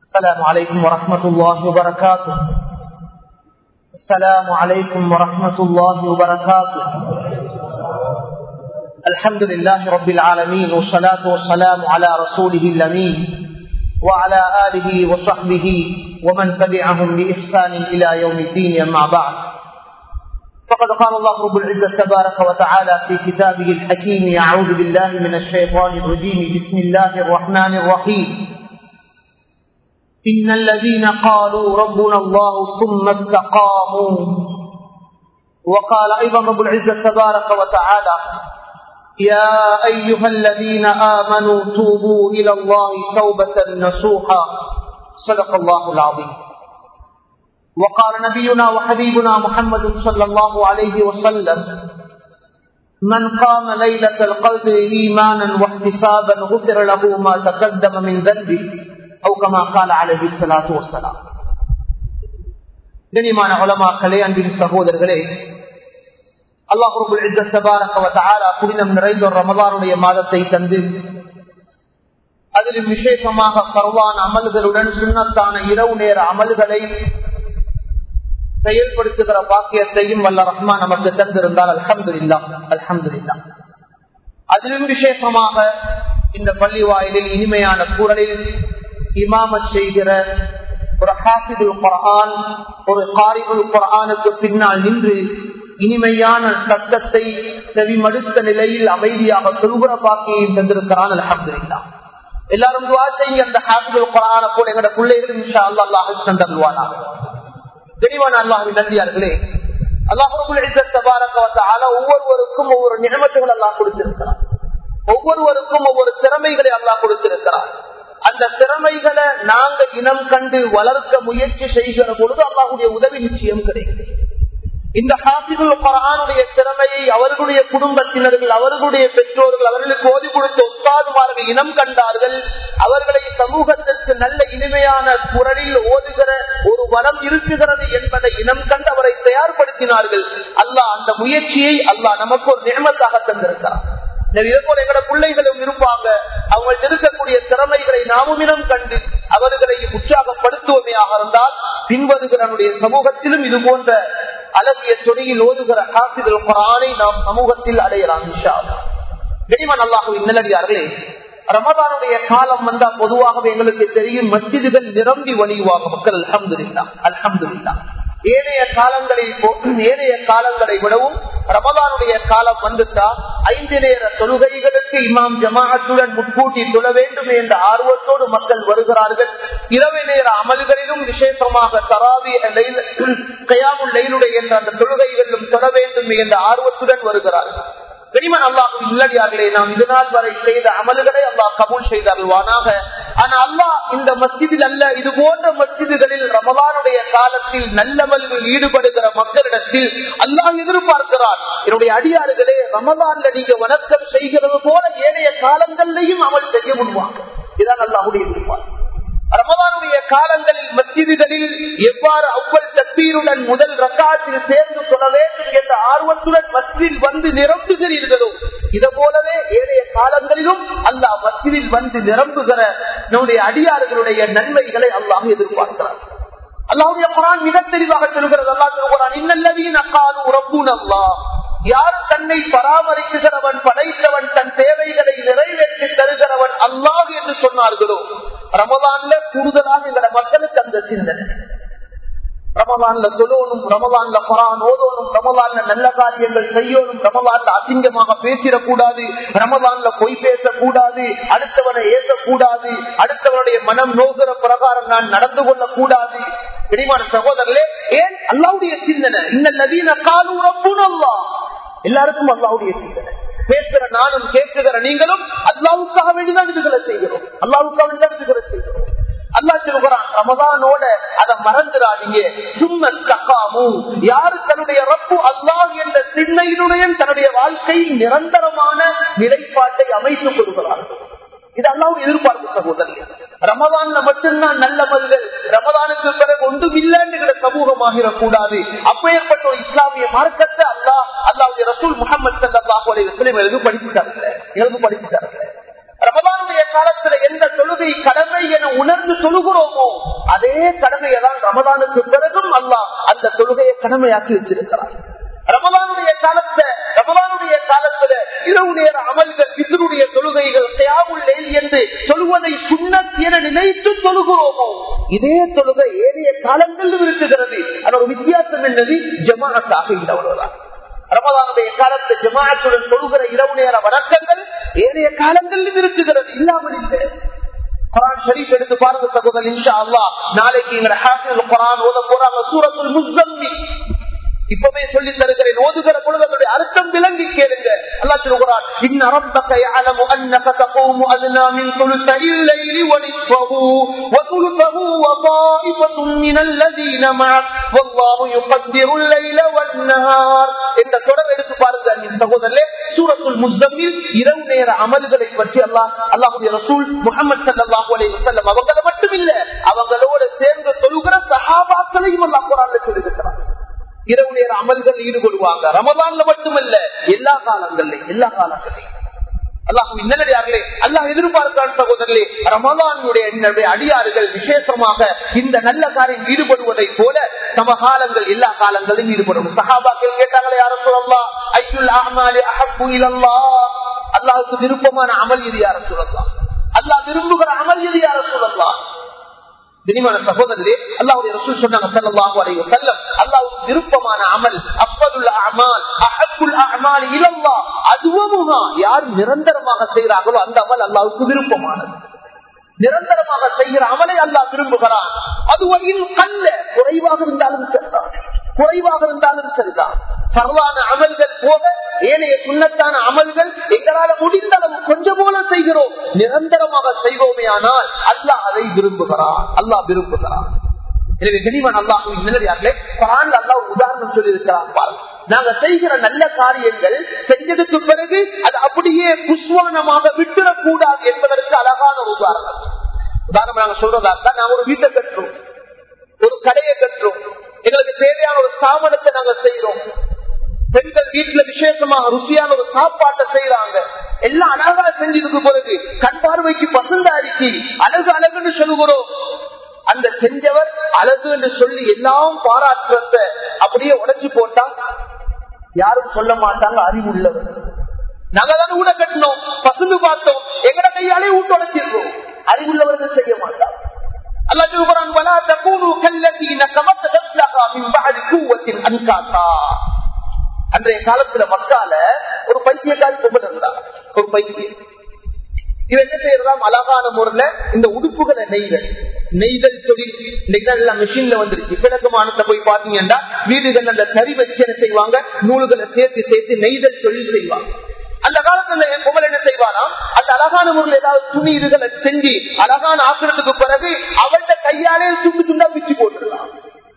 السلام عليكم ورحمة الله وبركاته السلام عليكم ورحمة الله وبركاته الحمد لله رب العالمين والصلاة والسلام على رسوله الأمين وعلى آله وصحبه ومن تبعهم بإحسان إلى يوم الدين أما بعد فقد قال الله رب العزة تبارك وتعالى في كتابه الحكيم أعوذ بالله من الشيطان الرجيم بسم الله الرحمن الرحيم إن الذين قالوا ربنا الله ثم استقاموا وقال أيضا رب العزة تبارك وتعالى يا أيها الذين آمنوا توبوا إلى الله توبة نصوحا صدق الله العظيم وقال نبينا وحبيبنا محمد صلى الله عليه وسلم من قام ليلة القدر إيمانا واحتسابا غفر له ما تقدم من ذنبه أو كما قال عليه الصلاة والسلام கனிமான உலமாக்களே அன்பின் சகோதரர்களே அல்லாஹுடைய புனிதம் நிறைந்த ஒரு ரமதானுடைய மாதத்தை தந்து அதிலும் விசேஷமாக பரவான அமல்களுடன் சுண்ணத்தான இரவு நேர அமல்களை செயல்படுத்துகிற பாக்கியத்தையும் வல்ல ரஹ்மான் நமக்கு தந்திருந்தால் அல்ஹம்து இல்லா அல்ஹம்து இல்லா அதிலும் விசேஷமாக இந்த பள்ளி வாயிலில் இனிமையான கூறலில் இமாமத் செய்கிற ஒரு ஹாஃபிதுல் குரான் ஒரு காரிபுல் குரானுக்கு பின்னால் நின்று இனிமையான சத்தத்தை செவிமடுத்த நிலையில் அமைதியாக தொழுகுற பாக்கியையும் தந்திருக்கிறான் அலமதுல்லா எல்லாரும் துவா செய்ய அந்த ஹாஃபிதுல் குரான போல எங்களோட பிள்ளைகளும் இன்ஷா அல்லா அல்லாஹ் தந்தருவானா தெளிவான அல்லாஹின் நன்றியார்களே அல்லாஹ் ஒவ்வொருவருக்கும் ஒவ்வொரு நிலைமத்துகள் அல்லாஹ் கொடுத்திருக்கிறார் ஒவ்வொருவருக்கும் ஒவ்வொரு திறமைகளை அல்லாஹ் கொடுத்திருக்கிறார் அந்த திறமைகளை நாங்க இனம் கண்டு வளர்க்க முயற்சி செய்கிற பொழுது அல்லாஹுடைய உதவி நிச்சயம் கிடைக்கும் இந்த ஹாஃபிதுல் குரானுடைய திறமையை அவர்களுடைய குடும்பத்தினர்கள் அவர்களுடைய பெற்றோர்கள் அவர்களுக்கு ஓதி கொடுத்த உஸ்தாதுமார்கள் இனம் கண்டார்கள் அவர்களை சமூகத்திற்கு நல்ல இனிமையான குரலில் ஓதுகிற ஒரு வளம் இருக்குகிறது என்பதை இனம் கண்டு அவரை தயார்படுத்தினார்கள் அல்லாஹ் அந்த முயற்சியை அல்லாஹ் நமக்கு ஒரு நியமத்தாக தந்திருக்கிறார் இதே போல எங்களோட பிள்ளைகளும் இருப்பாங்க அவங்களுக்கு இருக்கக்கூடிய திறமைகளை நாமும் இனம் கண்டு அவர்களை உற்சாகப்படுத்துவமையாக இருந்தால் பின்வருகிற சமூகத்திலும் இது போன்ற அழகிய தொழில் ஓதுகிற ஹாஃபிதுல் குரானை நாம் சமூகத்தில் அடையலாம் கனிமன் அல்லாஹுவின் நிலடியார்களே ரமதானுடைய காலம் வந்தா பொதுவாகவே எங்களுக்கு தெரியும் மஸ்ஜிதுகள் நிரம்பி வழிவாக மக்கள் அலமதுல்லா அலமதுல்லா ஏனைய காலங்களில் ஏனைய காலங்களை விடவும் ரமதானுடைய காலம் வந்துட்டா ஐந்து நேர தொழுகைகளுக்கு இமாம் ஜமாஅத்துடன் முன்கூட்டி தொழ வேண்டும் என்ற ஆர்வத்தோடு மக்கள் வருகிறார்கள் இரவு நேர அமல்களிலும் விசேஷமாக தராவி கயாமுல் லைனுடைய என்ற அந்த தொழுகைகளிலும் தொழ வேண்டும் என்ற ஆர்வத்துடன் வருகிறார்கள் கனிமன் அல்லாஹு இல்லடியார்களே நாம் இது நாள் வரை செய்த அமல்களை அல்லாஹ் கபூல் செய்தருவானாக ஆனா அல்லாஹ் இந்த மஸ்ஜிதில் அல்ல இது போன்ற மஸ்ஜிதுகளில் ரமலானுடைய காலத்தில் நல்லமல்கள் ஈடுபடுகிற மக்களிடத்தில் அல்லாஹ் எதிர்பார்க்கிறார் என்னுடைய அடியாறுகளே ரமலான்ல நீங்க வணக்கம் செய்கிறது போல ஏனைய காலங்களிலையும் அமல் செய்ய முன்வாங்க இதான் அல்லாஹுடைய எதிர்பார்ப்பு ரமதானுடைய காலங்களில் மஸ்ஜிதுகளில் எவ்வாறு அவ்வளவு தப்பீருடன் முதல் ரக்காத்தில் சேர்ந்து சொல்ல வேண்டும் என்ற ஆர்வத்துடன் மஸ்ஜில் வந்து நிரம்புகிறீர்களோ இதை போலவே ஏழைய காலங்களிலும் அல்லாஹ் மஸ்ஜிதில் வந்து நிரம்புகிற நம்முடைய அடியாறுகளுடைய நன்மைகளை அல்லாஹ் எதிர்பார்க்கிறார் அல்லாவுடைய குரான் மிக தெளிவாக சொல்கிறது அல்லா சொல்கிறான் இன்னல்லவீன் அக்காது உறப்புன் அல்லாஹ் யார் தன்னை பராமரிக்குகிறவன் படைத்தவன் தன் தேவைகளை நிறைவேற்றி தருகிறவன் அல்லாஹ் என்று சொன்னார்களோ ரமதான்ல கூடுதலாக எங்களோட மக்களுக்கு அந்த சிந்தனை ரமதான்ல தொழணும் ரமதான்ல குரான் ஓதணும் ரமதான்ல நல்ல காரியங்கள் செய்யணும் ரமதான்ல அசிங்கமாக பேசிடக்கூடாது ரமதான்ல பொய் பேசக்கூடாது அடுத்தவனை ஏசக்கூடாது அடுத்தவனுடைய மனம் நோகிற பிரகாரம் நான் நடந்து கொள்ளக்கூடாது தெரியுமான சகோதரர்களே ஏன் அல்லாவுடைய சிந்தனை இந்த நவீன காலு ரப்புன்னு அல்லா எல்லாருக்கும் அல்லாவுடைய சிந்தனை பேசுற நானும் கேட்குகிற நீங்களும் அல்லாவுக்காக வேண்டிதான் இதுகளை செய்கிறோம் அல்லாவுக்காக வேண்டிதான் இதுகளை செய்கிறோம் அல்லா சொல்கிறான் ரமதானோட அதை மறந்துடாதீங்க சும்ம தக்காமு யாரு தன்னுடைய ரப்பு அல்லாஹ் என்ற சின்னையினுடன் தன்னுடைய வாழ்க்கையில் நிரந்தரமான நிலைப்பாட்டை அமைத்துக் கொள்கிறார்கள் இது அல்லாவும் எதிர்பார்ப்பு சகோதரி ரமதான்ல மட்டும்தான் நல்ல மல்கள் ரமதானுக்கு பிறகு ஒன்றும் இல்லைன்னு சமூகமாகிடக் கூடாது அப்பேற்பட்ட ஒரு இஸ்லாமிய மார்க்கத்தை அல்லாஹ் அல்லாவுடைய ரசூல் முகமது சல்லாஹ் அலி வஸ்லம் எழுது படிச்சுட்டாருங்க எழுது படிச்சுட்டாருங்க ரமதானுடைய ரமதானுடைய காலத்துல எந்த தொழுகை கடமை என உணர்ந்து தொழுகிறோமோ அதே கடமையை தான் ரமதானுக்கு பிறகும் அல்லாஹ் அந்த தொழுகையை கடமையாக்கி வச்சிருக்கிறார் ரமதானுடைய காலத்தை ரமதானுடைய காலத்துல இரவு நேர அமல்கள் பிதருடைய தொழுகைகள் தியாவுள்ளே என்று சொல்வதை சுண்ணத் என நினைத்து தொழுகிறோமோ இதே தொழுகை ஏனைய காலங்களிலும் இருக்குகிறது அதோட வித்தியாசம் என்னது ஜமாத்தாக இல்லவர்களாக ரமதானுடைய காலத்து ஜமாத்துடன் தொழுகிற இரவு நேர வணக்கங்கள் ஏனைய காலங்களிலும் இருக்குகிறது இல்லாமல் இல்லை குரான் ஷரீப் எடுத்து பாருங்க சகோதரர் இன்ஷா அல்லாஹ் நாளைக்கு எங்க ஹாஃபில் குரான் ஓத போறாங்க சூரத்துல் முஸம்மி இப்பவே சொல்லி தருகிறேன் ஓதுகிற பொழுது அதனுடைய அர்த்தம் விளங்கி கேளுங்க அல்லா சொல்லுகிறான் إن ربك يعلم أنك تقوم أدنى من ثلثي الليل ونصفه وثلثه وطائفة من الذين معك والله يقدر الليل والنهار இந்த தொடர் எடுத்து பாருங்க என் சகோதரர்களே சூரத்துல் முஸம்மில் இரவு நேர அமல்களை பற்றி அல்லாஹ் அல்லாஹ்வுடைய ரசூல் முஹம்மது ஸல்லல்லாஹு அலைஹி வஸல்லம் அவங்கள மட்டும் இல்ல அவங்களோட சேர்ந்து தொழுகிற சஹாபாக்களையும் அல்லாஹ் குர்ஆன்ல சொல்லியிருக்கிறார் இரவு நேர அமல்கள் ஈடுபடுவாங்க ரமதான்ல மட்டுமல்ல எல்லா காலங்கள்லயும் எல்லா காலங்களையும் அல்லாஹ் நல்லடியார்களே அல்லாஹ் எதிர்பார்க்கிறான் சகோதரர்களே ரமதானுடைய என்னுடைய அடியார்கள் விசேஷமாக இந்த நல்ல காரியம் ஈடுபடுவதை போல சமகாலங்கள் எல்லா காலங்களிலும் ஈடுபடும் சஹாபாக்கள் கேட்டாங்களே யார சொல்லலாம் ஐயுல் அஹ்மாலி அஹப்பு இலல்லா அல்லாஹுக்கு விருப்பமான அமல் இது யார சொல்லலாம் அல்லாஹ் விரும்புகிற அமல் இது யார சொல்லலாம் தினிமான சகோதரரே அல்லாவுடைய ரசூல் சொன்னாங்க ஸல்லல்லாஹு அலைஹி வஸல்லம் அல்லாஹ்வுக்கு விருப்பமான அமல் அஃபதுல் அஅமால் அஹப்புல் அஅமால் இலல்லாஹ் அதுவமுஹா யார் நிரந்தரமாக செய்றாங்களோ அந்த அமல் அல்லாஹ்வுக்கு விருப்பமானது நிரந்தரமாக செய்கிற அமலை அல்லாஹ் விரும்புகிறான் அதுவும் கல்ல குறைவாக இருந்தாலும் சரிதான் குறைவாக இருந்தாலும் சரிதான் பரவான அமல்கள் போக ஏனைய சுண்ணத்தான அமல்கள் எங்களால முடிந்த அளவு கொஞ்சம் போல செய்கிறோம் நிரந்தரமாக செய்வோமே ஆனால் அல்லாஹ் அதை விரும்புகிறான் அல்லாஹ் விரும்புகிறான் எனவே கனிவன் அல்லாஹ் நிலையார்களே குரான் அல்லாஹ் ஒரு உதாரணம் சொல்லி இருக்கிறார் பாருங்க நாங்க செய்கிற நல்ல காரியங்கள் செஞ்சதுக்கு பிறகு அது அப்படியே புஷ்வானமாக விட்டுறக்கூடாது என்பதற்கு அழகான ஒரு உதாரணம் உதாரணம் நாங்க சொல்றதா இருந்தா நாங்க ஒரு வீட்டை கட்டுறோம் ஒரு கடையை கட்டுறோம் எங்களுக்கு தேவையான ஒரு சாமனத்தை நாங்க செய்யறோம் பெண்கள் வீட்டுல விசேஷமாக ருசியான ஒரு சாப்பாட்டை செய்யறாங்க எல்லாம் அழகா செஞ்சதுக்கு பிறகு கண் பார்வைக்கு பசந்த அறிக்கை அழகு அழகுன்னு சொல்லுகிறோம் அந்த செஞ்சவர் அழகு என்று சொல்லி எல்லாம் பாராட்டுறத அப்படியே உடைச்சு போட்டா யாரும் சொல்ல மாட்டாங்க அறிவுள்ளவர் நாங்க தானே ஊட கட்டணும் பசுந்து பார்த்தோம் எங்கட கையாலே ஊட்டு உடைச்சிருக்கோம் அறிவுள்ளவர்கள் செய்ய மாட்டாங்க அல்லா சொல்கிறான் வலா தகூனு கல்லதீன கமத் கஸ்லஹா மின் பஅதி குவத்தின் அன்காதா அன்றைய காலத்துல மக்கால ஒரு பைத்தியக்காரி பொம்பளை இருந்தா ஒரு பைத்தியம் இவ என்ன செய்யறதாம் அழகான முறையில இந்த உடுப்புகளை நெய்தல் நெய்தல் தொழில் இன்னைக்கு மிஷின்ல வந்துருச்சு கிழக்குமானத்தை போய் பாத்தீங்கன்னா வீடுகள் அந்த தறி வச்சு என்ன செய்வாங்க நூல்களை சேர்த்து சேர்த்து நெய்தல் தொழில் செய்வாங்க அந்த காலத்துல என் பொம்பளை என்ன செய்வானாம் அந்த அழகான முறையில் ஏதாவது துணி இதுகளை செஞ்சு அழகான ஆக்குறதுக்கு பிறகு அவள்கிட்ட கையாலே துண்டு துண்டா பிச்சு போட்டுடலாம்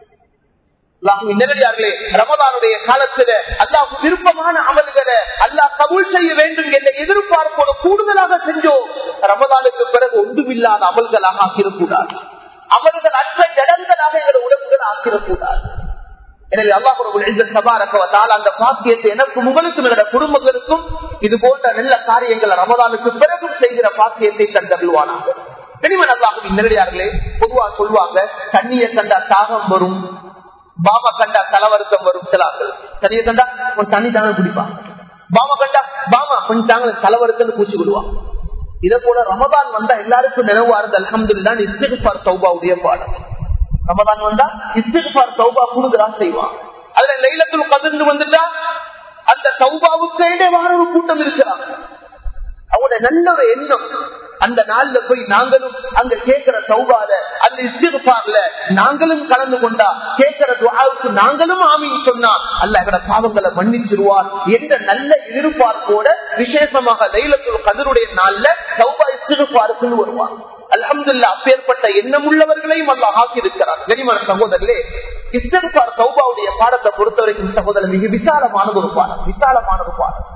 நேரடியார்களே ரமதானுடைய காலத்துல அல்லாஹ் விருப்பமான அமல்களை அல்லாஹ் கபூல் செய்ய வேண்டும் என்ற எதிர்பார்ப்போடு கூடுதலாக செஞ்சோம் ரமதானுக்கு பிறகு ஒன்றுமில்லாத அமல்களாக ஆக்கிடக்கூடாது அமல்கள் அற்ற ஜடங்களாக எங்கள் உடம்புகள் ஆக்கிடக்கூடாது எனவே அல்லாஹ் அந்த பாக்கியத்தை எனக்கும் உங்களுக்கும் என்னோட குடும்பங்களுக்கும் இது போன்ற நல்ல காரியங்களை ரமதானுக்கு பிறகும் செய்கிற பாக்கியத்தை கண்டறிவானாக கனிமன் அல்லாஹும் நேரடியார்களே பொதுவா சொல்லுவாங்க தண்ணியை கண்டா தாகம் வரும் பாபா கண்டா தலைவருத்தம் வரும் சிலாக்கள் தண்ணியை கண்டா உன் தண்ணி தாங்க குடிப்பான் பாமா கண்டா பாமா கொஞ்சம் தாங்க தலைவருத்தம் பூசி விடுவான் இதே போல ரமதான் வந்தா எல்லாருக்கும் நினைவாருது அலமதுல்லான் இஸ்திகார் சௌபாவுடைய பாடம் ரமதான் வந்தா இஸ்திகார் சௌபா கூடுதலா செய்வான் அதுல லைலத்தில் கதிர்ந்து வந்துட்டா அந்த சௌபாவுக்கு வார ஒரு கூட்டம் இருக்கிறான் அவங்களுடைய நல்ல ஒரு எண்ணம் அந்த நாள்ல போய் நாங்களும் அங்க கேட்கிற சௌபால அந்த இஸ்திகார்ல நாங்களும் கலந்து கொண்டா கேட்கிற துவாவுக்கு நாங்களும் ஆமின்னு சொன்னா அல்ல எங்கட பாவங்களை மன்னிச்சிருவார் என்ற நல்ல எதிர்பார்ப்போட விசேஷமாக லைலத்துல் கதருடைய நாள்ல சௌபா இஸ்திகாருக்குன்னு வருவார் அலமதுல்லா அப்பேற்பட்ட எண்ணம் உள்ளவர்களையும் அல்ல ஆக்கியிருக்கிறார் கனிமன சகோதரர்களே இஸ்திகார் சௌபாவுடைய பாடத்தை பொறுத்த வரைக்கும் சகோதரர் மிக விசாலமான ஒரு பாடம் விசாலமான ஒரு பாடம்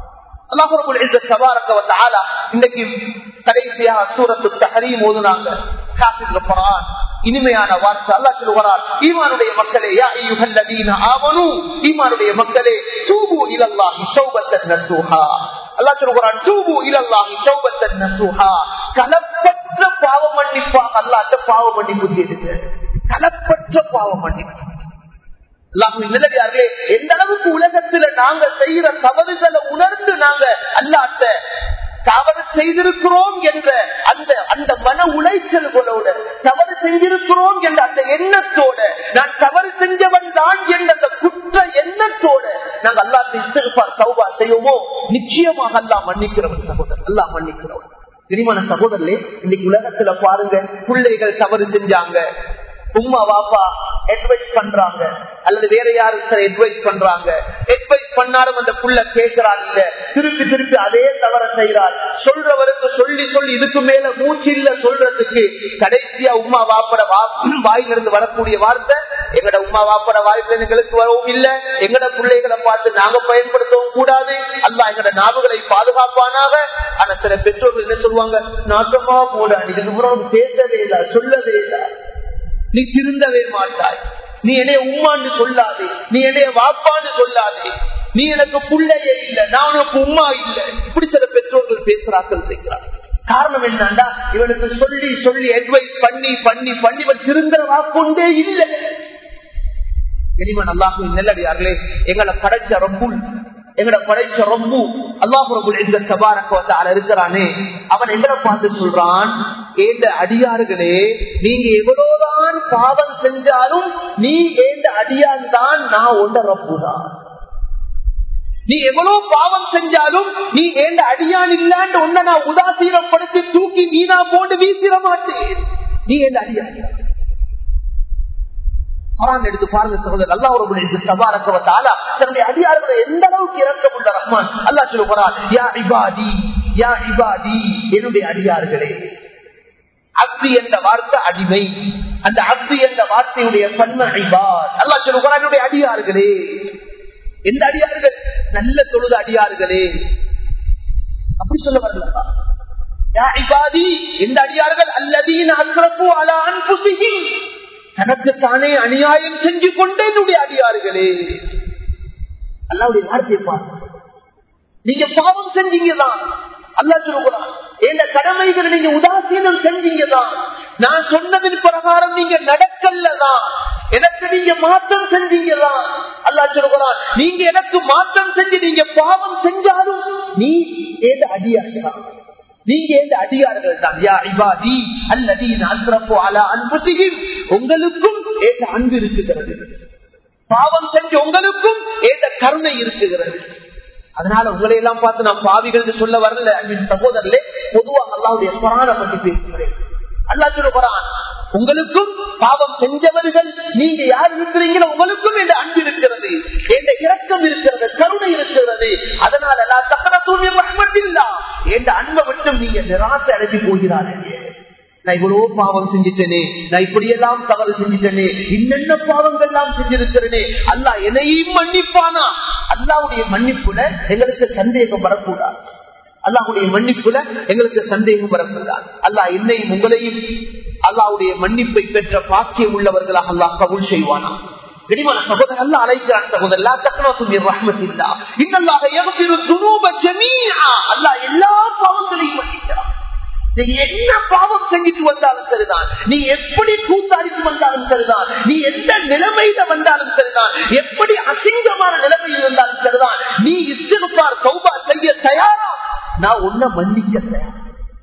இன்னைக்கு கடைசியாக சூரத்து தஹரீம் ஓதுனாங்க இனிமையான வார்த்தை அல்லா சொல்லுகிறார் ஈமானுடைய மக்களே யா ஐயுஹல்லதீன ஆமனு ஈமானுடைய மக்களே தூபு இலல்லாஹி தௌபத்தன் நஸூஹா அல்லாஹ் சொல்லுகிறான் தூபு இலல்லாஹி தௌபத்தன் நசுஹா கலப்பற்ற பாவ மன்னிப்பாக அல்லாஹ்ட்ட பாவ மன்னிப்பு கேளுங்க கலப்பற்ற பாவ மன்னிப்பு அல்லாஹ்வின் நல்லடியார்களே எந்த அளவுக்கு உலகத்துல நாங்க செய்யற தவறுகளை உணர்ந்து நாங்க அல்லாட்ட தவறு செய்திருக்கிறோம் என்ற அந்த அந்த மன உளைச்சல்களோட தவறு செஞ்சிருக்கிறோம் என்ற அந்த எண்ணத்தோட நான் தவறு செஞ்சவன் தான் என்ற அந்த குற்ற எண்ணத்தோட நாங்க அல்லாத்தை இஸ்திஃபார் தௌபா செய்வோமோ நிச்சயமாக அல்லாஹ் மன்னிக்கிறவன் சகோதரர் அல்லாஹ் மன்னிக்கிறவன் இனிமான சகோதரர்களே இன்னைக்கு உலகத்துல பாருங்க பிள்ளைகள் தவறு செஞ்சாங்க உம்மா வாப்பா அட்வைஸ் பண்றாங்க அல்லது வேற யாரும் சார் அட்வைஸ் பண்றாங்க அட்வைஸ் பண்ணாலும் அந்த புள்ள கேட்கிறான் இல்ல திருப்பி திருப்பி அதே தவற செய்யறார் சொல்றவருக்கு சொல்லி சொல்லி இதுக்கு மேல மூச்சு இல்ல சொல்றதுக்கு கடைசியா உமா வாப்பட வாயிலிருந்து வரக்கூடிய வார்த்தை எங்கட உமா வாப்பட வாய்ப்பு எங்களுக்கு வரவும் இல்ல எங்கட பிள்ளைகளை பார்த்து நாங்க பயன்படுத்தவும் கூடாது அல்ல எங்கட நாவுகளை பாதுகாப்பானாக ஆனா சில பெற்றோர்கள் என்ன சொல்லுவாங்க நாசமா போட இதுக்கு முன்னாடி பேசவே இல்லை சொல்லவே இல்லை நீ திருந்தவே மாட்டாய் நீ என்னைய உம்மான்னு சொல்லாதே நீ என்னைய வாப்பான்னு சொல்லாதே நீ எனக்கு புள்ளையே இல்ல நான் உனக்கு உம்மா இல்ல இப்படி சில பெற்றோர்கள் பேசுறாக்கள் இருக்கிறார் காரணம் என்னண்டா இவனுக்கு சொல்லி சொல்லி அட்வைஸ் பண்ணி பண்ணி பண்ணி இவன் திருந்தர வாக்கொண்டே இல்லை இனிமன் அல்லாஹுவின் நெல்லடியார்களே எங்களை படைச்ச ரப்புல் எங்கட படைச்ச ரொம்ப அல்லாஹு இந்த தபாரக்கவத்தால இருக்கிறானே அவன் எங்களை பார்த்து சொல்றான் ஏந்த அடியார்களே நீங்க எவ்வளவுதான் பாவம் செஞ்சாலும் நீ ஏந்த அடியான் தான் நான் ஒன்ற ரப்புதான் நீ எவ்வளவு பாவம் செஞ்சாலும் நீ ஏந்த அடியான் இல்லாண்டு ஒன்ன நான் உதாசீனப்படுத்தி தூக்கி நீனா போட்டு வீசிட மாட்டேன் நீ ஏந்த அடியான் குரான் எடுத்து பாருங்க சகோதரர் அல்லா ஒரு தபாரக்கவத்தால தன்னுடைய அடியார்களை எந்த அளவுக்கு இறக்கமுள்ள ரஹ்மான் அல்லா சொல்லுகிறான் யா இபாதி யா இபாதி என்னுடைய அடியார்களே அப்தி என்ற வார்த்தை அடிமை அந்த அப்தி என்ற வார்த்தையுடைய பன்ம ஐபாத் அல்லா சொல்லுகிறான் என்னுடைய அடியார்களே எந்த அடியார்கள் நல்ல தொழுது அடியார்களே அப்படி சொல்ல வரல யா இபாதி எந்த அடியார்கள் அல்லதீன் அஸ்ரப்பு அலா அன்புசிஹிம் தனக்குத்தானே அநியாயம் செஞ்சு கொண்டே என்னுடைய அடியார்களே அல்லாவுடைய வார்த்தையை பார்த்து நீங்க பாவம் செஞ்சீங்கதான் அல்லா சொல்லுகிறான் எந்த கடமைகளை நீங்க உதாசீனம் செஞ்சீங்கதான் நான் சொன்னதின் பிரகாரம் நீங்க நடக்கல்லதான் எனக்கு நீங்க மாற்றம் செஞ்சீங்கதான் அல்லா சொல்லுகிறான் நீங்க எனக்கு மாற்றம் செஞ்சு நீங்க பாவம் செஞ்சாலும் நீ ஏத அடியார்களான் நீங்க இந்த அடியார்கள் தான் யா இபாதி அல்லதீன் அஸ்ரஃபு அலா அன்புசிஹிம் உங்களுக்கும் ஏத அன்பு இருக்குகிறது பாவம் செஞ்சு உங்களுக்கும் ஏத கருணை இருக்குகிறது அதனால உங்களை எல்லாம் பார்த்து நான் பாவிகள் சொல்ல வரல அன்பின் சகோதரர்களே பொதுவாக அல்லாவுடைய குரான பற்றி பேசுகிறேன் அல்லா சொல்லுகிறான் உங்களுக்கும் பாவம் செஞ்சவர்கள் நீங்க யார் இருக்கிறீங்களோ உங்களுக்கும் என்ற அன்பு இருக்கிறது என்ற இரக்கம் இருக்கிறது கருணை இருக்கிறது அதனால நான் தக்கன தூய்மை ரஹ்மத்தில்லா என்ற அன்பை மட்டும் நீங்க நிராசை அடைஞ்சு போகிறார்கள் நான் இவ்வளவு பாவம் செஞ்சிட்டேனே நான் இப்படியெல்லாம் தவறு செஞ்சிட்டேனே இன்னென்ன பாவங்கள் எல்லாம் செஞ்சிருக்கிறேனே அல்லா என்னையும் மன்னிப்பானா அல்லாவுடைய மன்னிப்புல எங்களுக்கு சந்தேகம் வரக்கூடாது அல்லாஹுடைய மன்னிப்புல எங்களுக்கு சந்தேகம் வரக்கூடாது அல்லாஹ் என்னையும் உங்களையும் அல்லாவுடைய மன்னிப்பை பெற்ற பாக்கியம் உள்ளவர்களாக அல்லாஹ் கபுல் செய்வானா கனிமான சகோதரர் அல்ல அழைக்கிறான் சகோதரர் லா தக்னது மின் ரஹ்மத்தில்லா இன்னல்லாஹ யக்ஃபிரு துனூப ஜமீஆ அல்லாஹ் எல்லா பாவங்களையும் மன்னிக்கிறான் நீ என்ன பாவம் செஞ்சுட்டு வந்தாலும் சரிதான் நீ எப்படி கூத்தாடிட்டு வந்தாலும் சரிதான் நீ எந்த நிலைமையில வந்தாலும் சரிதான் எப்படி அசிங்கமான நிலைமையில் இருந்தாலும் சரிதான் நீ இஸ்திருப்பார் சௌபா செய்ய தயாரா நான் உன்னை மன்னிக்க தயார்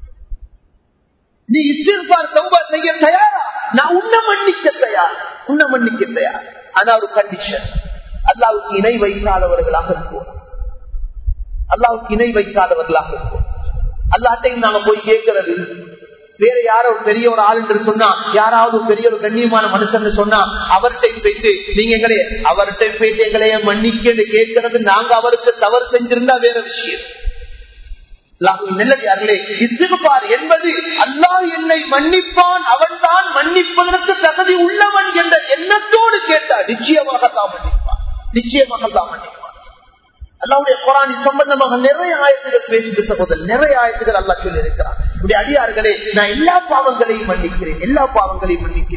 நீ இஸ்திருப்பார் சௌபா செய்ய தயாரா நான் உன்னை மன்னிக்க தயார் உன்னை மன்னிக்க தயார் ஆனா ஒரு கண்டிஷன் அல்லாவுக்கு இணை வைக்காதவர்களாக இருப்போம் அல்லாவுக்கு இணை வைக்காதவர்களாக இருப்போம் அல்லாட்டையும் நாங்க போய் கேட்கறது வேற யாரோ பெரிய ஒரு ஆள் என்று சொன்னா யாராவது பெரிய ஒரு கண்ணியமான மனுஷன் சொன்னா அவர்கிட்ட போயிட்டு நீங்க எங்களே அவர்கிட்ட போயிட்டு எங்களைய மன்னிக்க கேட்கறது நாங்க அவருக்கு தவறு செஞ்சிருந்தா வேற விஷயம் நல்லதார்களே இசுகுபார் என்பது அல்லாஹ் என்னை மன்னிப்பான் அவன் தான் மன்னிப்பதற்கு தகுதி உள்ளவன் என்ற எண்ணத்தோடு கேட்டார் நிச்சயமாக தான் மன்னிப்பான் நிச்சயமாக தான் மன்னிப்பான் அல்லாவுடைய குரானி சம்பந்தமாக நிறைய ஆயத்துகள் பேசிட்டு சகோதரர் நிறைய ஆயத்துகள் அல்லா சொல்லி இருக்கிறார் இப்படி அடியார்களே நான் எல்லா பாவங்களையும் மன்னிக்கிறேன் எல்லா பாவங்களையும் மன்னிக்கிறேன்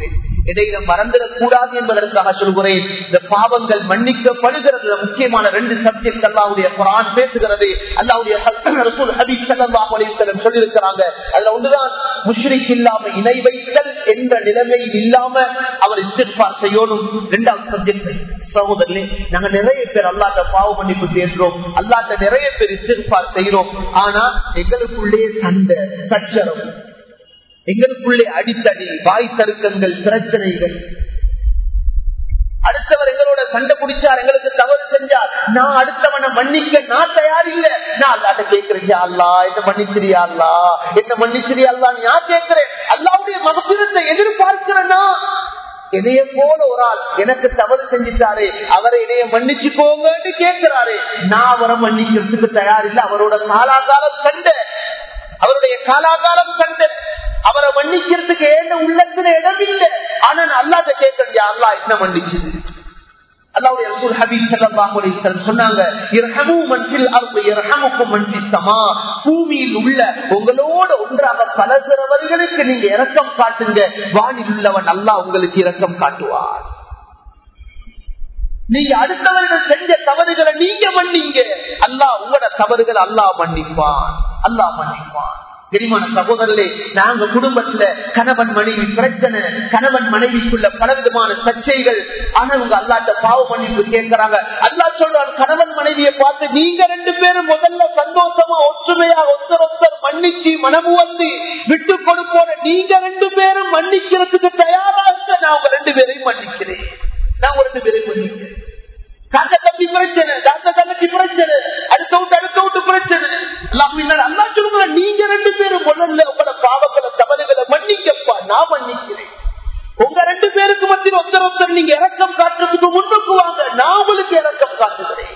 இடையில மறந்துடக் கூடாது என்பதற்காக சொல்கிறேன் இந்த பாவங்கள் மன்னிக்கப்படுகிறது முக்கியமான ரெண்டு சப்ஜெக்ட் அல்லாவுடைய குரான் பேசுகிறது அல்லாவுடைய ரசூல் ஹபீப் ஸல்லல்லாஹு அலைஹி வஸல்லம் சொல்லியிருக்கிறாங்க அதுல ஒன்றுதான் முஷ்ரிக் இல்லாம இணை வைத்தல் என்ற நிலைமையில் இல்லாம அவர் இஸ்திஃபார் செய்யணும் இரண்டாவது சப்ஜெக்ட் சகோதரர்களே நாங்க நிறைய பேர் அல்லாட்ட பாவ மன்னிப்பு தேடுறோம் அல்லாட்ட நிறைய பேர் இஸ்திஃபார் செய்யறோம் ஆனா எங்களுக்குள்ளே சண்டை சச்சரவு எங்களுக்குள்ளே அடித்தடி வாய் தருக்கங்கள் பிரச்சனைகள் அடுத்தவர் எங்களோட சண்டை பிடிச்சார் எங்களுக்கு தவறு செஞ்சார் நான் அடுத்தவனை மன்னிக்க நான் தயார் இல்ல நான் அல்லாட்ட கேட்கிறேன் அல்லா என்ன மன்னிச்சிரியா அல்லா என்ன மன்னிச்சிரியா அல்லா நான் கேட்கிறேன் அல்லாவுடைய மகப்பிரத்தை எதிர்பார்க்கிறேன்னா என்னைய போல ஒரு ஆள் எனக்கு தவறு செஞ்சிட்டாரு அவரை என்னைய மன்னிச்சுக்கோங்கன்னு கேட்கிறாரு நான் அவரை மன்னிக்கிறதுக்கு தயார் இல்ல அவரோட காலாகாலம் சண்டை அவருடைய காலாகாலம் சண்டை அவரை மன்னிக்கிறதுக்கு ஏண்ட உள்ளத்துல இடம் இல்லை ஆனா நான் அல்லாத கேட்கறியா அல்லா என்ன மன்னிச்சுது அல்லாவுடைய ரசூல் ஹபீப் ஸல்லல்லாஹு அலைஹி வஸல்லம் சொன்னாங்க இர்ஹமு மன் ஃபில் அர்தி இர்ஹமுக்கும் மன் ஃபிஸ் ஸமா பூமியில் உள்ள உங்களோட ஒன்றாக பலகிறவர்களுக்கு நீங்க இரக்கம் காட்டுங்க வானில் உள்ளவன் அல்லாஹ் உங்களுக்கு இரக்கம் காட்டுவார் நீங்க அடுத்தவர்கள் செஞ்ச தவறுகளை நீங்க மன்னிங்க அல்லாஹ் உங்களோட தவறுகளை அல்லாஹ் மன்னிப்பான் அல்லாஹ் மன்னிப்பான் தெரியுமான சகோதரர்களே நாங்க குடும்பத்துல கணவன் மனைவி பிரச்சனை கணவன் மனைவிக்குள்ள பலவிதமான சர்ச்சைகள் ஆனா உங்க அல்லாட்ட பாவ மன்னிப்பு கேட்கிறாங்க அல்லா சொல்றான் கணவன் மனைவியை பார்த்து நீங்க ரெண்டு பேரும் முதல்ல சந்தோஷமா ஒற்றுமையா ஒருத்தர் ஒருத்தர் மன்னிச்சு மனமு வந்து விட்டு கொடுப்போட நீங்க ரெண்டு பேரும் மன்னிக்கிறதுக்கு தயாராக நான் உங்க ரெண்டு பேரையும் மன்னிக்கிறேன் நான் ஒரு ரெண்டு பேரையும் மன்னிக்கிறேன் தாத்த தம்பி பிரச்சனை தாத்த தங்கச்சி பிரச்சனை அடுத்த விட்டு அடுத்த விட்டு பிரச்சனை அல்லா சொல்லுங்க நீங்க ரெண்டு பேரும் முதல்ல உங்களோட பாவங்களை தவறுகளை மன்னிக்கப்பா நான் மன்னிக்கிறேன் உங்க ரெண்டு பேருக்கு மத்தியில் ஒருத்தர் ஒருத்தர் நீங்க இறக்கம் காட்டுறதுக்கு முன்னுக்கு வாங்க நான் உங்களுக்கு இறக்கம் காட்டுகிறேன்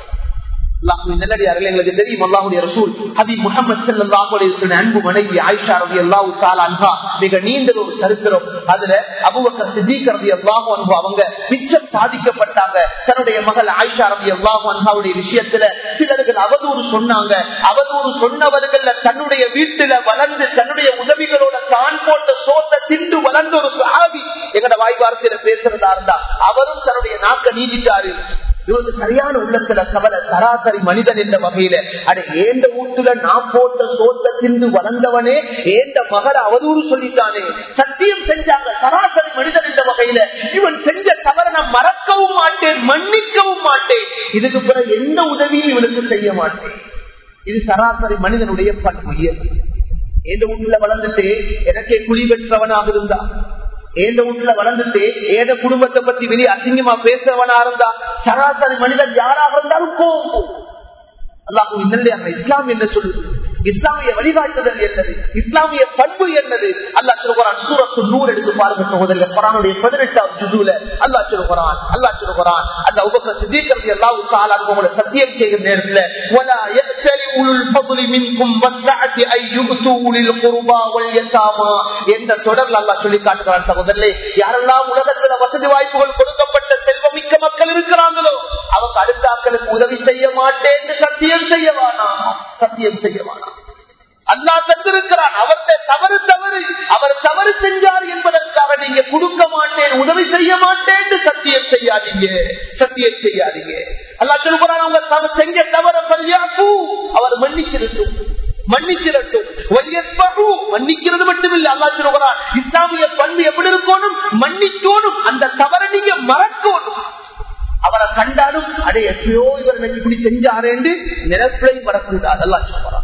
எங்களுக்கு தெரியும் அல்லாஹுடைய ரசூல் ஹபீப் முகமது ஸல்லல்லாஹு அலைஹி வஸல்லம் அன்பு மனைவி ஆயிஷா ரலியல்லாஹு தஆலா அன்ஹா மிக நீண்ட ஒரு சரித்திரம் அதுல அபூபக்கர் சித்திக் ரலியல்லாஹு அன்ஹு அவங்க மிச்சம் சாதிக்கப்பட்டாங்க தன்னுடைய மகள் ஆயிஷா ரலியல்லாஹு அன்ஹாவுடைய விஷயத்துல சிலர்கள் அவதூறு சொன்னாங்க அவதூறு சொன்னவர்கள் தன்னுடைய வீட்டுல வளர்ந்து தன்னுடைய உதவிகளோட தான் போட்ட சோத்தை திண்டு வளர்ந்த ஒரு சாவி எங்கட வாய் வார்த்தையில பேசுறதா இருந்தா அவரும் தன்னுடைய நாக்க நீதிட்டாரு இவருக்கு சரியான உள்ளத்துல கவலை சராசரி மனிதன் என்ற வகையில அட ஏந்த வீட்டுல நான் போட்ட சோத்த திண்டு வளர்ந்தவனே ஏந்த மகளை அவதூறு சொல்லிட்டானே சத்தியம் செஞ்சாங்க சராசரி மனிதன் என்ற வகையில இவன் செஞ்ச தவற நான் மறக்கவும் மாட்டேன் மன்னிக்கவும் மாட்டேன் இதுக்கு பிறகு எந்த உதவியும் இவனுக்கு செய்ய மாட்டேன் இது சராசரி மனிதனுடைய பண்பு இயல்பு எந்த வீட்டுல வளர்ந்துட்டு எனக்கே குழி பெற்றவனாக இருந்தா ஏந்த வீட்டுல வளர்ந்துட்டு ஏத குடும்பத்தை பத்தி வெளியே அசிங்கமா பேசுறவனா இருந்தா சராசரி மனிதன் யாராக இருந்தாலும் கோவம் அல்லாஹ் இன்னல்லையாக இஸ்லாம் என்ன சொல்லுது இஸ்லாமிய வழிகாட்டுதல் என்னது இஸ்லாமிய பண்பு என்னது அல்லா சொல்லுகிறான் சூரத்து நூறு எடுத்து பாருங்க சகோதரர்கள் குரானுடைய பதினெட்டாவது ஜுதுல அல்லா சொல்லுகிறான் அல்லா சொல்லுகிறான் அந்த உபக சித்திக்கிறது எல்லா காலம் உங்களை சத்தியம் செய்கிற நேரத்துல ولا يأتل أولو الفضل منكم والسعة أن يؤتوا أولي القربى واليتامى என்ற தொடர்ல அல்லாஹ் சொல்லி காட்டுகிறான் சகோதரர்களே யாரெல்லாம் உலகத்துல வசதி வாய்ப்புகள் கொடுக்கப்பட்ட செல்வமிக்க மக்கள் இருக்கிறாங்களோ அவங்க அடுத்த ஆக்களுக்கு உதவி செய்ய மாட்டேன் சத்தியம் செய்ய வேணாம் சத்தியம் செய்ய வேணாம் அல்லா தந்திருக்கிறான் அவர்கிட்ட தவறு தவறு அவர் தவறு செஞ்சார் என்பதற்காக நீங்க கொடுக்க மாட்டேன் உதவி செய்ய மாட்டேன் சத்தியம் செய்யாதீங்க சத்தியம் செய்யாதீங்க அல்லா சொல்லுகிறான் அவங்க தவறு செஞ்ச தவற பல்யாப்பு அவர் மன்னிச்சிருக்கும் மன்னிச்சிடட்டும் மன்னிக்கிறது மட்டுமில்லை அல்லா சொல்லுகிறான் இஸ்லாமிய பண்பு எப்படி இருக்கணும் மன்னிக்கணும் அந்த தவறை நீங்க மறக்கணும் அவரை கண்டாலும் அடே எப்பயோ இவர் எனக்கு இப்படி செஞ்சாரு என்று நிரப்பிலை வரக்கூடாது அல்லா சொல்றான்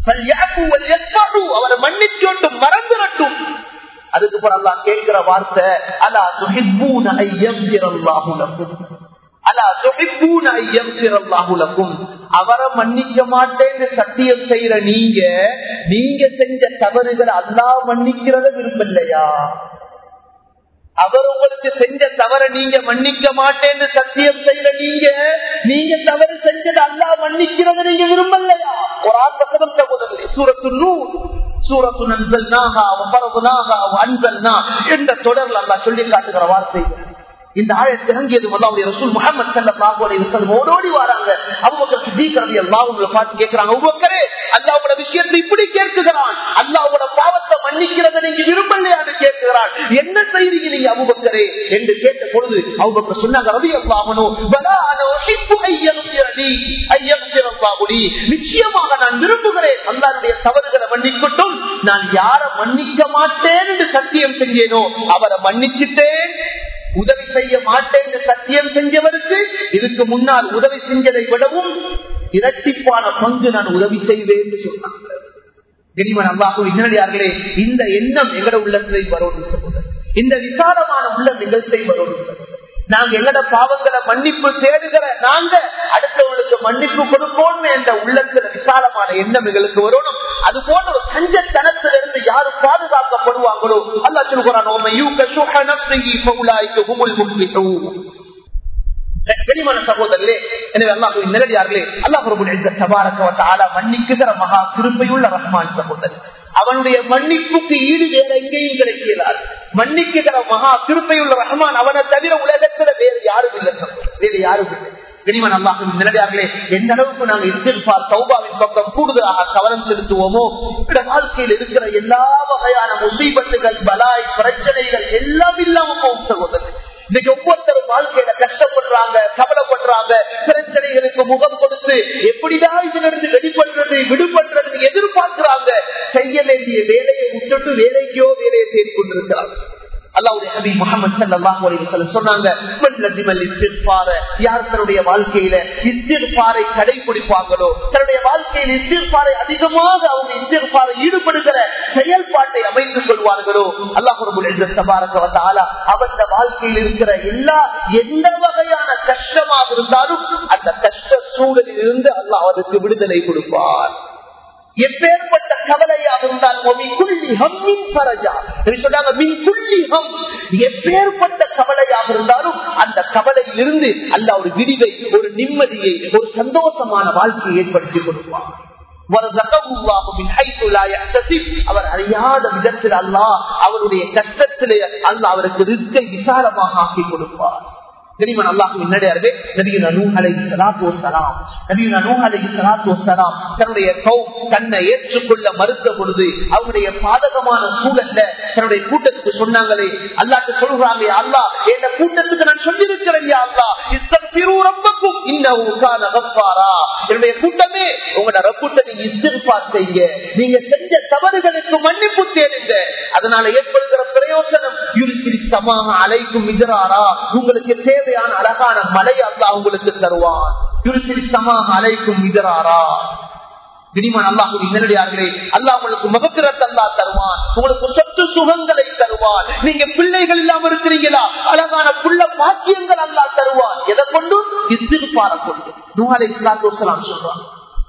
அவரை மன்னிக்கட்டும் மறந்துடட்டும் அதுக்கு போல அல்லா கேட்கிற வார்த்தை அலா துஹிப்பூன ஐயம்பிரல்லாஹுலக்கும் அலா துஹிப்பூன ஐயம்பிரல்லாஹுலக்கும் அவரை மன்னிக்க மாட்டேன்னு சத்தியம் செய்யற நீங்க நீங்க செஞ்ச தவறுகளை அல்லாஹ் மன்னிக்கிறத விரும்பலையா அவர் உங்களுக்கு செஞ்ச தவற நீங்க மன்னிக்க மாட்டேன்னு சத்தியம் செய்யற நீங்க நீங்க தவறு செஞ்சது அல்லா மன்னிக்கிறத நீங்க விரும்பலையா ஒரு ஆண் வசனம் சகோதரர்களே சூரத்து நூறு சூரத்து நன்சல்னாகா வபரதுனாகா அன்சல்னா என்ற தொடர்ல அல்லா சொல்லி காட்டுகிற வார்த்தை இந்த ஆயத்தை இறங்கியது அல்லாவுடைய ரசூல் முகமது சல்லாஹு அலைஹி வஸல்லம் ஓடோடி வராங்க அபூபக்கர் சித்திக் ரலியல்லாஹு அன்ஹு பார்த்து கேக்குறாங்க அபூபக்கரே அல்லாஹ்வோட விஷயத்தை இப்படி கேட்கிறான் அல்லாஹ்வோட பாவத்தை மன்னிக்கிறத நீங்க விரும்பலையான்னு கேட்கிறான் என்ன செய்றீங்க நீங்க அபுபக்கரே என்று கேட்ட பொழுது அபுபக்கர் சொன்னாங்க ரவி அல்லாமனோ பலா அன உஹிப்பு ஐயகுஃபிரலி ஐயகுஃபிரல்லாஹுலி நிச்சயமாக நான் விரும்புகிறேன் அல்லாஹ்வுடைய தவறுகளை மன்னிக்கட்டும் நான் யாரை மன்னிக்க மாட்டேன் என்று சத்தியம் செஞ்சேனோ அவரை மன்னிச்சிட்டேன் உதவி செய்ய மாட்டேன் என்று சத்தியம் செஞ்சவருக்கு இதுக்கு முன்னால் உதவி செஞ்சதை விடவும் இரட்டிப்பான பங்கு நான் உதவி செய்வேன் என்று சொன்னாங்க தெரியுமா அல்லாஹும் இன்னடியார்களே இந்த எண்ணம் எங்கட உள்ளத்தை வரும் சகோதரர் இந்த விசாலமான உள்ள நிகழ்த்தை வரும் சகோதரர் நாங்க எங்கட பாவங்களை மன்னிப்பு தேடுகிற நாங்க அடுத்தவங்களுக்கு மன்னிப்பு கொடுப்போம் என்ற உள்ளத்துல விசாலமான எண்ணம் எங்களுக்கு வரணும் அது போன்ற ஒரு கஞ்சத்தனத்திலிருந்து யாரு பாதுகாக்கப்படுவாங்களோ அல்லா சொல்லுகிறான் கனிமான சகோதரர்களே எனவே அல்லாஹ் நேரடியார்களே அல்லாஹ் தபாரக்க மன்னிக்குகிற மகா திருப்பையுள்ள ரஹ்மான் சகோதரர் அவனுடைய மன்னிப்புக்கு ஈடு வேற எங்கேயும் கிடைக்கிறார் மன்னிக்குகிற மகா திருப்பையுள்ள ரஹ்மான் அவனை தவிர உலகத்துல வேறு யாரும் இல்லை சகோதரர் வேறு யாரும் இல்லை கனிமன் அல்லாஹும் நிலடியார்களே எந்த அளவுக்கு நாங்கள் இசிர்பார் சௌபாவின் பக்கம் கூடுதலாக கவனம் செலுத்துவோமோ இந்த வாழ்க்கையில் இருக்கிற எல்லா வகையான முசீபத்துகள் பலாய் பிரச்சனைகள் எல்லாம் இல்லாம போகும் சகோதரர் இன்னைக்கு ஒவ்வொருத்தரும் வாழ்க்கையில கஷ்டப்படுறாங்க கவலைப்படுறாங்க பிரச்சனைகளுக்கு முகம் கொடுத்து எப்படிதான் இதிலிருந்து வெளிப்படுறது விடுபடுறது எதிர்பார்க்கிறாங்க செய்ய வேண்டிய வேலையை விட்டுட்டு வேலைக்கோ வேலையை தேடி கொண்டிருக்கிறாங்க அல்லாவுடைய ஹபி முகமது சல்லாஹ் அலிவசலம் சொன்னாங்க யார் தன்னுடைய வாழ்க்கையில இஸ்திர்பாரை கடைபிடிப்பாங்களோ தன்னுடைய வாழ்க்கையில் இஸ்திர்பாரை அதிகமாக அவங்க இஸ்திர்பாரை ஈடுபடுகிற செயல்பாட்டை அமைத்துக் கொள்வார்களோ அல்லாஹ் தபாரக்க வந்த ஆலா அவந்த வாழ்க்கையில் இருக்கிற எல்லா எந்த வகையான கஷ்டமாக இருந்தாலும் அந்த கஷ்ட சூழலில் இருந்து அல்லாஹ் அவருக்கு விடுதலை கொடுப்பார் எப்பேற்பட்ட கவலையாக இருந்தால் எப்பேற்பட்ட கவலையாக இருந்தாலும் அந்த கவலையில் இருந்து அல்ல ஒரு விடிவை ஒரு நிம்மதியை ஒரு சந்தோஷமான வாழ்க்கையை ஏற்படுத்தி கொடுப்பார் அவர் அறியாத விதத்தில் அல்லாஹ் அவருடைய கஷ்டத்திலே அல்ல அவருக்கு ரிஸ்கை விசாலமாக ஆக்கி கொடுப்பார் தெரியுமா அல்லாஹ் முன்னாடியாரவே நபியுனா நூஹ் அலைஹி ஸலாத்து வஸலாம் நபியுனா நூஹ் அலைஹி ஸலாத்து வஸலாம் தன்னுடைய கௌம் தன்னை ஏற்றுக்கொள்ள மறுத்த பொழுது அவருடைய பாதகமான சூழல்ல தன்னுடைய கூட்டத்துக்கு சொன்னாங்களே அல்லாஹ்க்கு சொல்றாங்க அல்லாஹ் என்ற கூட்டத்துக்கு நான் சொல்லியிருக்கிறேன் யா அல்லாஹ் இஸ்தக்பிரு ரப்பக்கும் இன்னஹு கான கஃபாரா என்னுடைய கூட்டமே உங்களோட ரப்புட்ட நீங்க இஸ்திக்பார் செய்யுங்க நீங்க செஞ்ச தவறுகளுக்கு மன்னிப்பு தேடுங்க அதனால ஏற்படுகிற பிரயோசனம் யுரிசிரி சமாக அலைக்கும் மிதராரா உங்களுக்கு தேவையான அழகான மலை அல்லா உங்களுக்கு தருவான் யுரிசிரி சமாக அலைக்கும் மிதராரா தினிமான் அல்லாஹுடைய நேரடியார்களே அல்லாஹ் உங்களுக்கு மகத்திரத்தை அல்லா தருவான் உங்களுக்கு சொத்து சுகங்களை தருவான் நீங்க பிள்ளைகள் இல்லாம இருக்கிறீங்களா அழகான புள்ள பாக்கியங்கள் அல்லா தருவான் எதை கொண்டு இத்திருப்பார கொண்டு நூஹாலை இஸ்லாத்து வசலாம் சொல்றான்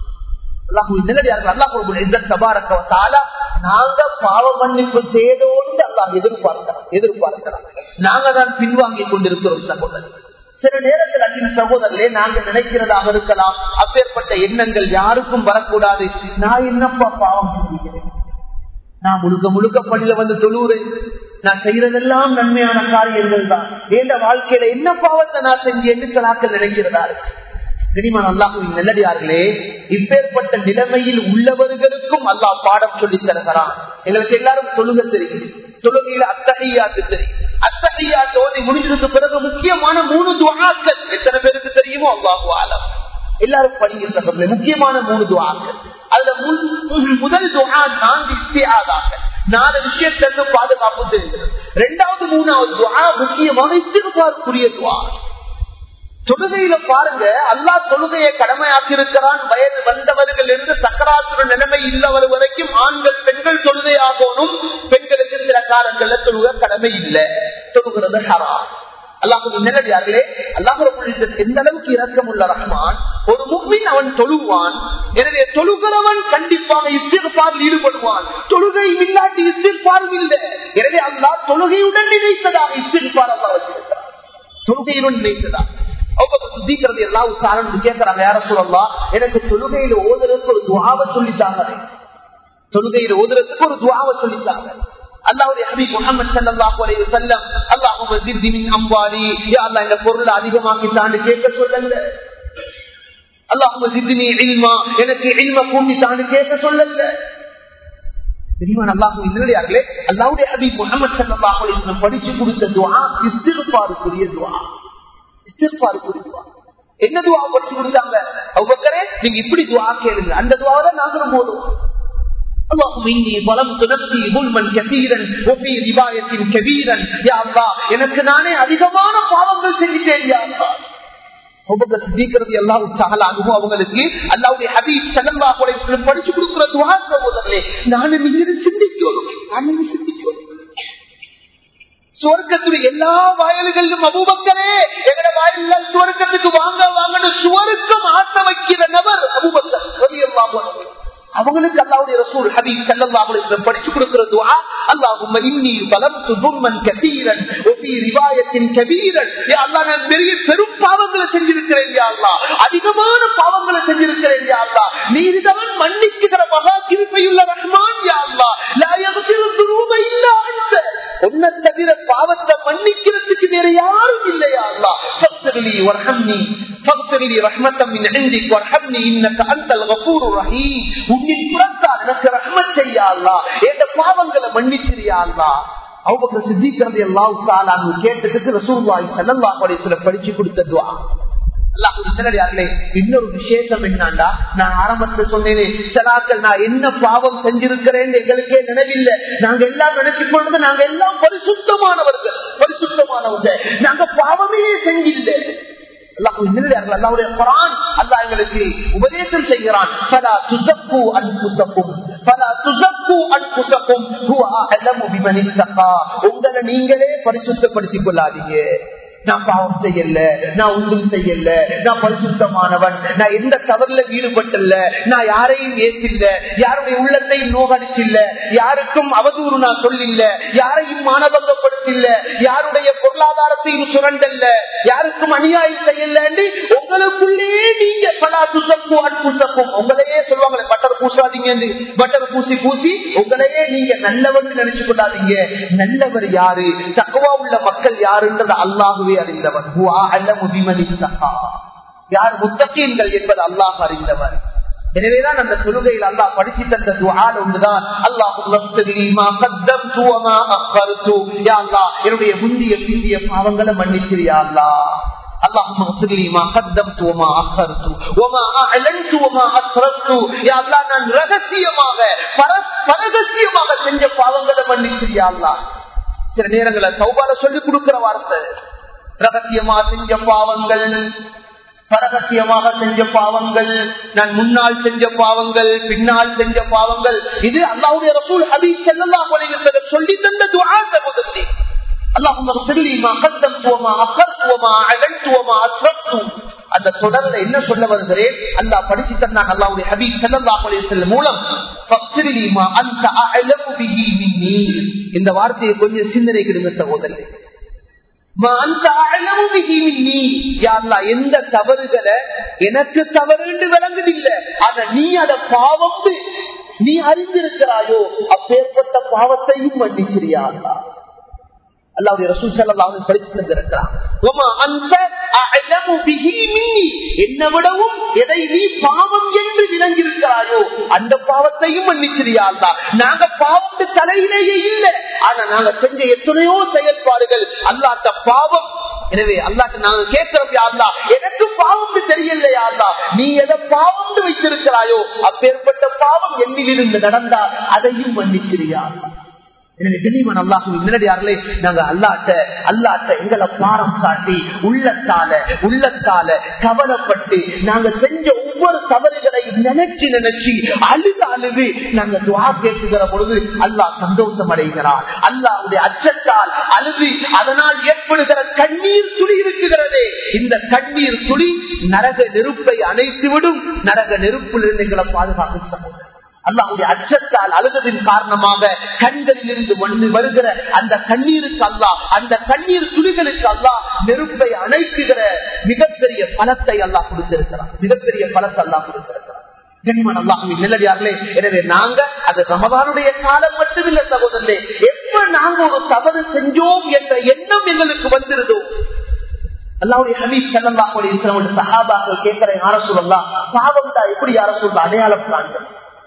நாங்க பாவ மன்னிப்பு தேடோடு அல்லாஹ் எதிர்பார்க்கிறோம் எதிர்பார்க்கிறோம் நாங்க தான் பின்வாங்கி கொண்டிருக்கிறோம் சகோதரர் சில நேரத்தில் அன்பின் சகோதரர்களே நாங்க நினைக்கிறதாக இருக்கலாம் அப்பேற்பட்ட எண்ணங்கள் யாருக்கும் வரக்கூடாது நான் என்னப்பா பாவம் செஞ்சுக்கிறேன் நான் முழுக்க முழுக்க பள்ளியில வந்து தொழுறேன் நான் செய்யறதெல்லாம் நன்மையான காரியங்கள் தான் எந்த வாழ்க்கையில என்ன பாவத்தை நான் செஞ்சேன்னு சிலாக்கள் நினைக்கிறதாரு கனிமான் அல்லாஹுவின் நல்லடியார்களே இப்பேற்பட்ட நிலைமையில் உள்ளவர்களுக்கும் அல்லாஹ் பாடம் சொல்லி தருகிறான் எங்களுக்கு எல்லாரும் தொழுக தெரியும் தொழுகையில அத்தகையாத்து தெரியும் அத்தகையாத்து ஓதி முடிஞ்சதுக்கு பிறகு முக்கியமான மூணு துவாக்கள் எத்தனை பேருக்கு தெரியுமோ அல்லாஹு ஆலம் எல்லாரும் படிங்க சகோதரர் முக்கியமான மூணு துவாக்கள் அதுல முதல் துவா நான்கு இஸ்தியாதாக நாலு விஷயத்திலிருந்து பாதுகாப்பு தெரிகிறது இரண்டாவது மூணாவது துவா முக்கியமாக இஸ்திருப்பாருக்குரிய துவா தொழுகையில பாருங்க அல்லா தொழுகையை கடமையாக்கி இருக்கிறான் வயது வந்தவர்கள் இருந்து சக்கராத்துற நிலைமை இல்லவர் வரைக்கும் ஆண்கள் பெண்கள் தொழுகை ஆகணும் பெண்களுக்கு சில காலங்கள்ல தொழுக கடமை இல்லை தொழுகிறது ஹரா அல்லாஹு நேரடியார்களே அல்லாஹு எந்த அளவுக்கு இரக்கம் உள்ள ரஹ்மான் ஒரு முக்மின் அவன் தொழுவான் எனவே தொழுகிறவன் கண்டிப்பாக இஸ்திர்பாரில் ஈடுபடுவான் தொழுகை இல்லாட்டி இஸ்திர்பாரும் இல்லை எனவே அல்லாஹ் தொழுகையுடன் நினைத்ததாக இஸ்திர்பார் அல்லா வச்சிருக்கிறார் தொழுகையுடன் நினைத்ததாக எனக்கு தொழுகையில ஓதுறதுக்கு ஒரு துவாவை சொல்லித்தாங்க தொழுகையில ஓதுறதுக்கு ஒரு துவாவை சொல்லித்தாங்க அல்லாவுடைய ஹபீப் முகமது சல்லாஹு அலைஹி வஸல்லம் அல்லாஹும்ம ஜித்னி மின் அம்வாலி யா அல்லாஹ் இந்த பொருளை அதிகமாக்கி தாண்டு கேட்க சொல்லுங்க அல்லாஹும்ம ஜித்னி இல்மா எனக்கு இல்ம கூட்டி தாண்டு கேட்க சொல்லுங்க தெரியுமா அல்லாஹு இல்லையார்களே அல்லாவுடைய ஹபீப் முகமது சல்லாஹ் அலிஸ்லம் படிச்சு கொடுத்த துவா இஸ்திருப்பாருக்குரிய துவா இஸ்திருப்பாருக்குரிய துவா என்ன துவா படிச்சு கொடுத்தாங்க அவ்வக்கரே நீங்க இப்படி துவா கேளுங்க அந்த துவா தான் நாங்களும் போதும் اللهم اني ظلمت نفسي ظلما كثيرا وفي روايه كبيرا يا الله எனக்கு நானே அதிகமான பாவங்கள் செஞ்சிட்டேன் யா அல்லாஹ் அவங்களுக்கு அல்லாவுடைய ஹபீப் சல்லல்லாஹு அலைஹி வஸல்லம் படிச்சு கொடுக்கிற துஆ சகோதரர்களே நான் நீங்க சிந்திக்கணும் நான் நீங்க சிந்திக்கணும் சுவர்க்கத்துடைய எல்லா வாயில்களிலும் அபூபக்கரே எங்கட வாயில்கள் சுவர்க்கத்துக்கு வாங்க வாங்கன்னு சுவருக்கும் ஆசை வைக்கிற நபர் அபூபக்கர் ரலியல்லாஹு அன்ஹு அவங்களுக்கு அல்லாவுடைய ரசூல் ஹபீப் ஸல்லல்லாஹு அலைஹி வஸல்லம் படிச்சு கொடுக்கிற துஆ அல்லாஹும்ம இன்னி ظلمت ظلما كثيرا وفي روايه كبيرا يا الله நான் பெரிய பெரும் பாவங்களை செஞ்சிருக்கிறேன் யா அல்லாஹ் அதிகமான பாவங்களை செஞ்சிருக்கிறேன் யா அல்லாஹ் நீர்தான் மன்னிக்குகிற மகா கிருபையுள்ள ரஹ்மான் யா அல்லாஹ் லா யக்ஃபிரு ذنوب இல்லா அன்த உன்னை தவிர பாவத்தை மன்னிக்கிறதுக்கு வேற யாரும் இல்லையா அல்லாஹ் ஃபக்ஃபிர்லி வர்ஹம்னி ஃபக்ஃபிர்லி ரஹ்மத்தம் மின் இன்திக் வர்ஹம்னி இன்னக அன்தல் கஃபூருர் ரஹீம் உன்னின் புறத்தால் எனக்கு ரஹ்மத் செய்யா அல்லா என்ற பாவங்களை மன்னிச்சிரியா அல்லா அவங்க சித்திக்கிறது எல்லாம் தாலான்னு கேட்டதுக்கு ரசூல்லாய் சல்லல்லாஹு அலைஹி வஸல்லம் படிச்சு கொடுத்த துஆ இன்னொரு விசேஷம் என்னண்டா நான் ஆரம்பத்துல சொன்னேனே சலாக்கள் நான் என்ன பாவம் செஞ்சிருக்கிறேன் எங்களுக்கே நினைவில்லை நாங்க எல்லாம் நினைச்சு கொண்டு நாங்க எல்லாம் பரிசுத்தமானவர்கள் பரிசுத்தமானவர்கள் நாங்க பாவமே செஞ்சில்லை எங்களுக்கு உபதேசம் செய்கிறான் உங்களை நீங்களே பரிசுத்தப்படுத்திக் கொள்ளாதீங்க நான் பாவம் செய்யல நான் ஒன்றும் செய்யல நான் பரிசுத்தமானவன் நான் எந்த தவறுல ஈடுபட்டல நான் யாரையும் ஏசில்ல யாருடைய உள்ளத்தை நோகடிச்சில்ல யாருக்கும் அவதூறு நான் சொல்லில்ல யாரையும் மானபங்கப்படுத்தில்ல யாருடைய பொருளாதாரத்தையும் சுரண்டல்ல யாருக்கும் அநியாயம் செய்யல உங்களுக்குள்ளே நீங்க பலா துசக்கும் அன்புசக்கும் உங்களையே சொல்லுவாங்களே பட்டர் பூசாதீங்க பட்டர் பூசி பூசி உங்களையே நீங்க நல்லவன் நினைச்சு கொள்ளாதீங்க நல்லவர் யாரு தக்குவா உள்ள மக்கள் யாருன்றது அல்லாஹுவே அறிந்தவர் யார் முத்தகீன்கள் என்பது அல்லாஹ் அறிந்தவர் எனவேதான் அந்த தொழுகையில் அல்லாஹ் படிச்சு தந்த துஆல் ஒன்றுதான் என்னுடைய முந்திய பிந்திய பாவங்களை மன்னிச்சிரியா அல்லா اللهم اغفر لي ما قدمت وما اخرت وما اعلنت وما اسررت يا الله நான் ரகசியமாக பரகசியமாக செஞ்ச பாவங்களை மன்னிச்சிரியா அல்லாஹ் சில நேரங்கள தௌபால சொல்லி கொடுக்கிற வார்த்தை ரகசியமா செஞ்ச பாவங்கள் பரகசியமாக செஞ்ச பாவங்கள் நான் முன்னால் செஞ்ச பாவங்கள் பின்னால் செஞ்ச பாவங்கள் இது அல்லாவுடைய ரசூல் ஹபீப் செல்லல்லா சொல்லி தந்த துவா சகோதரி அந்த தொடர்ல என்ன சொல்ல வருகிறேன் அல்லா படிச்சு தந்தான் அல்லாவுடைய ஹபீப் செல்லல்லா செல்லும் மூலம் இந்த வார்த்தையை கொஞ்சம் சிந்தனைக்கிடுங்க சகோதரி எந்த தவறுகளை எனக்கு தவறு விளங்குதில்லை ஆனா நீ அத பாவம் நீ அறிந்திருக்கிறாயோ அப்பேற்பட்ட பாவத்தையும் மன்னிச்சிரியா அல்லாவுடைய ரசூல் சல்லாஹ் படிச்சு தந்திருக்கிறான் என்ன விடவும் எதை நீ பாவம் என்று விளங்கியிருக்கிறாயோ அந்த பாவத்தையும் மன்னிச்சிரியா அல்லா நாங்க பாவத்து தலையிலேயே இல்லை ஆனா நாங்க செஞ்ச எத்தனையோ செயல்பாடுகள் அல்லாட்ட பாவம் எனவே அல்லாட்ட நாங்க கேட்கிறோம் யாருலா எனக்கு பாவம் தெரியலையா அல்லா நீ எதை பாவம் வைத்திருக்கிறாயோ அப்பேற்பட்ட பாவம் என்னிலிருந்து நடந்தா அதையும் மன்னிச்சிரியா அல்லா எனவே கண்ணியமான அல்லாஹுவின் நேரடியார்களே நாங்க அல்லாட்ட அல்லாட்ட எங்களை பாரம் சாட்டி உள்ளத்தால உள்ளத்தால கவலைப்பட்டு நாங்க செஞ்ச ஒவ்வொரு தவறுகளை நினைச்சு நினைச்சு அழுது அழுது நாங்க துவா கேட்குகிற பொழுது அல்லாஹ் சந்தோஷம் அடைகிறார் அல்லாவுடைய அச்சத்தால் அழுது அதனால் ஏற்படுகிற கண்ணீர் துளி இருக்குகிறதே இந்த கண்ணீர் துளி நரக நெருப்பை அணைத்து விடும் நரக நெருப்பிலிருந்து எங்களை பாதுகாக்கும் சமூகம் அல்லாவுடைய அச்சத்தால் அழுகதின் காரணமாக கண்களில் இருந்து ஒன்று வருகிற அந்த கண்ணீருக்கு அல்லா அந்த கண்ணீர் துளிகளுக்கு அல்லா நெருப்பை அணைக்குகிற மிகப்பெரிய பலத்தை அல்லாஹ் கொடுத்திருக்கிறார் மிகப்பெரிய பலத்தை அல்லாஹ் கொடுத்திருக்கிறார் கண்மன் அல்லாஹுவின் நிலடியார்களே எனவே நாங்க அது ரமதானுடைய காலம் மட்டுமில்ல சகோதரே எப்ப நாங்க ஒரு தவறு செஞ்சோம் என்ற எண்ணம் எங்களுக்கு வந்திருதோ அல்லாவுடைய ஹபீப் சல்லா சஹாபாக்கள் கேட்கிற யார சொல்லலாம் பாவம் தான் எப்படி யார சொல்ல அடையாளம் காண்கள்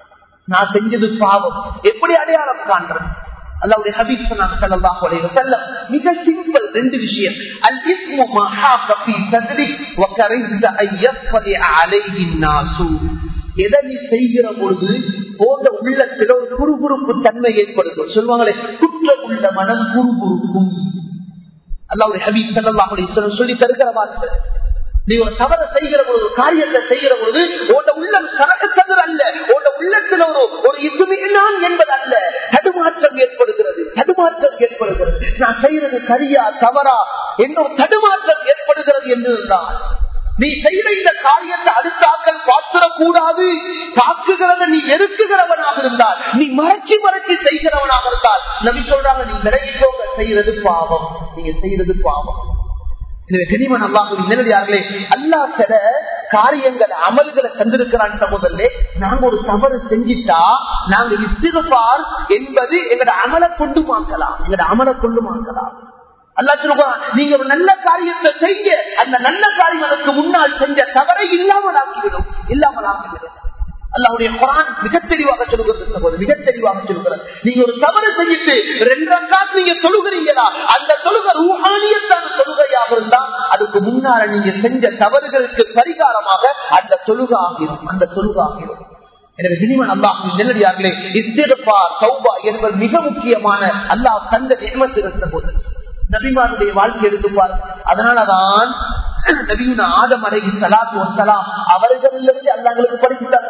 நான் செஞ்சது பாவம் எப்படி அடையாளம் காண்றது அல்லாவுடைய ஹபீப் சொன்னாங்க ஸல்லல்லாஹு அலைஹி வஸல்லம் மிக சிம்பிள் ரெண்டு விஷயம் அல் இஸ்மு மா ஹாக ஃபீ சத்ரிக் வ கரிஹ்த அன் யஃபலி அலைஹி الناس எதை நீ செய்கிற பொழுது போன்ற உள்ளத்தில் ஒரு குறுகுறுப்பு தன்மை ஏற்படுத்தும் சொல்லுவாங்களே குற்றம் உள்ள மனம் குறுகுறுக்கும் அல்லாவுடைய ஹபீப் ஸல்லல்லாஹு அலைஹி வஸல்லம் சொல்லி தருகிற வார்த்தை நீ ஒரு தவற செய்கிற பொழுது ஒரு காரியத்தை செய்கிற பொழுது உன்னோட உள்ளம் சரகசதர் அல்ல உன்னோட உள்ளத்தில் ஒரு ஒரு இதுமினான் என்பது அல்ல தடுமாற்றம் ஏற்படுகிறது தடுமாற்றம் ஏற்படுகிறது நான் செய்யறது சரியா தவறா என்ற ஒரு தடுமாற்றம் ஏற்படுகிறது என்று இருந்தால் நீ செய்த இந்த காரியத்தை அடுத்த ஆக்கள் பார்த்திடக்கூடாது பார்க்குகிறத நீ வெறுக்குகிறவனாக இருந்தால் நீ மறைச்சி மறைச்சி செய்கிறவனாக இருந்தால் நபி சொல்றாங்க நீ விலகிக்கோங்க செய்யறது பாவம் நீங்க செய்யறது பாவம் எனவே கனிமன் அல்லாஹுடைய நேரடியார்களே அல்லா சில காரியங்கள் அமல்களை தந்திருக்கிறான் சகோதரே நாங்க ஒரு தவறு செஞ்சிட்டா நாங்க இஸ்திகபார் என்பது எங்கட அமலை கொண்டு மாக்கலாம் எங்கட அமலை கொண்டு மாக்கலாம் அல்லா சொல்லுவான் நீங்க ஒரு நல்ல காரியத்தை செய்ய அந்த நல்ல காரியம் அதற்கு முன்னால் செஞ்ச தவறை இல்லாமல் ஆக்கிவிடும் இல்லாமல் ஆக்கிவிடும் அல்லாவுடைய குரான் மிக தெளிவாக சொல்லுகிறது சகோதரர் மிக தெளிவாக சொல்லுகிறது நீங்க ஒரு தவறு செஞ்சுட்டு ரெண்டு காசு நீங்க தொழுகிறீங்களா அந்த தொழுகை ரூஹானியத்தான தொழுகையாக இருந்தா அதுக்கு முன்னால நீங்க செஞ்ச தவறுகளுக்கு பரிகாரமாக அந்த தொழுகை ஆகிரும் அந்த தொழுகை ஆகிரும் எனவே தினிவன் அல்லாஹ் நெல்லடியார்களே இஸ்திரப்பா சௌபா என்பது மிக முக்கியமான அல்லாஹ் தந்த நியமத்தில் சகோதரர் நபிமாருடைய வாழ்க்கை எடுத்துப்பார் அதனாலதான் நபியுன ஆதம் அலைஹி சலாத்து வசலாம் அவர்களிலிருந்து அல்லாங்களுக்கு படிச்சுட்டாங்க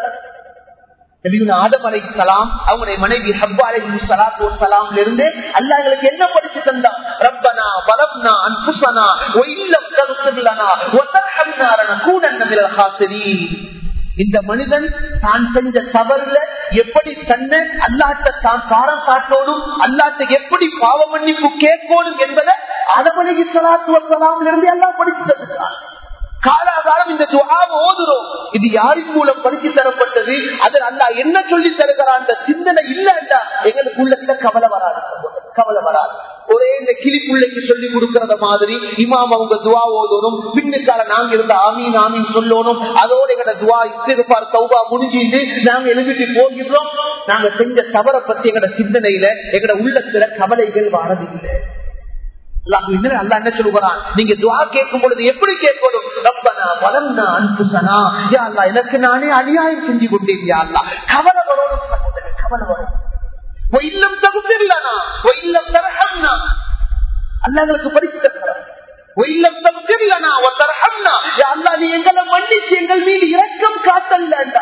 நபியுன ஆதம் அலைஹி சலாம் அவங்களுடைய மனைவி ஹப்பா அலைஹி சலாத்து வசலாம்ல இருந்து அல்லாங்களுக்கு என்ன படிச்சு தந்தா ரப்பனா வலப்னா அன்புசனா வ இல்லம் தகுஃபிர் லனா வ தர்ஹம்னா லனகூனன்ன மினல் ஹாசிரீன் இந்த மனிதன் தான் செஞ்ச தவறுல எப்படி தன்னை அல்லாட்ட தான் காரம் காட்டணும் அல்லாட்ட எப்படி பாவ மன்னிப்பு கேட்கணும் என்பதை அதமலகி சலாத்து வசலாம்ல இருந்து எல்லாம் படிச்சு தந்துட்டார் காலாகாலம் இந்த துவாவை ஓதுறோம் இது யாரின் மூலம் படிச்சு தரப்பட்டது அதில் அல்லா என்ன சொல்லி தருகிறான் அந்த சிந்தனை இல்லைண்டா எங்களுக்கு உள்ள கவலை வராது கவலை வராது ஒரே இந்த கிளி பிள்ளைக்கு சொல்லி கொடுக்கறத மாதிரி இமாம் அவங்க துவா ஓதணும் பின்னுக்கால நாங்க இருந்த ஆமீன் ஆமீன் சொல்லணும் அதோட எங்கட துவா இஸ்திருப்பார் தௌபா முடிஞ்சிட்டு நாங்க எழுதிட்டு போகிறோம் நாங்க செஞ்ச தவறை பத்தி எங்கட சிந்தனையில எங்கட உள்ளத்துல கவலைகள் வரதில்லை அல்லா என்ன சொல்லுகிறான் நீங்க துவா கேட்கும் பொழுது எப்படி கேட்கணும் ரப்பனா வளம்னா அன்புசனா யா அல்லா எனக்கு நானே அநியாயம் செஞ்சு கொண்டேன் யா அல்லா கவலை வரணும் சகோதரர் கவலை வரும் இல்லம் தகுதில்லனா இல்லம் தரஹம்னா அல்லாங்களுக்கு பரிசு தருகிறார் இல்லம் தகுதில்லனா தரஹம்னா யா அல்லா நீ எங்களை மன்னிச்சு எங்கள் மீது இரக்கம் காட்டல்லண்டா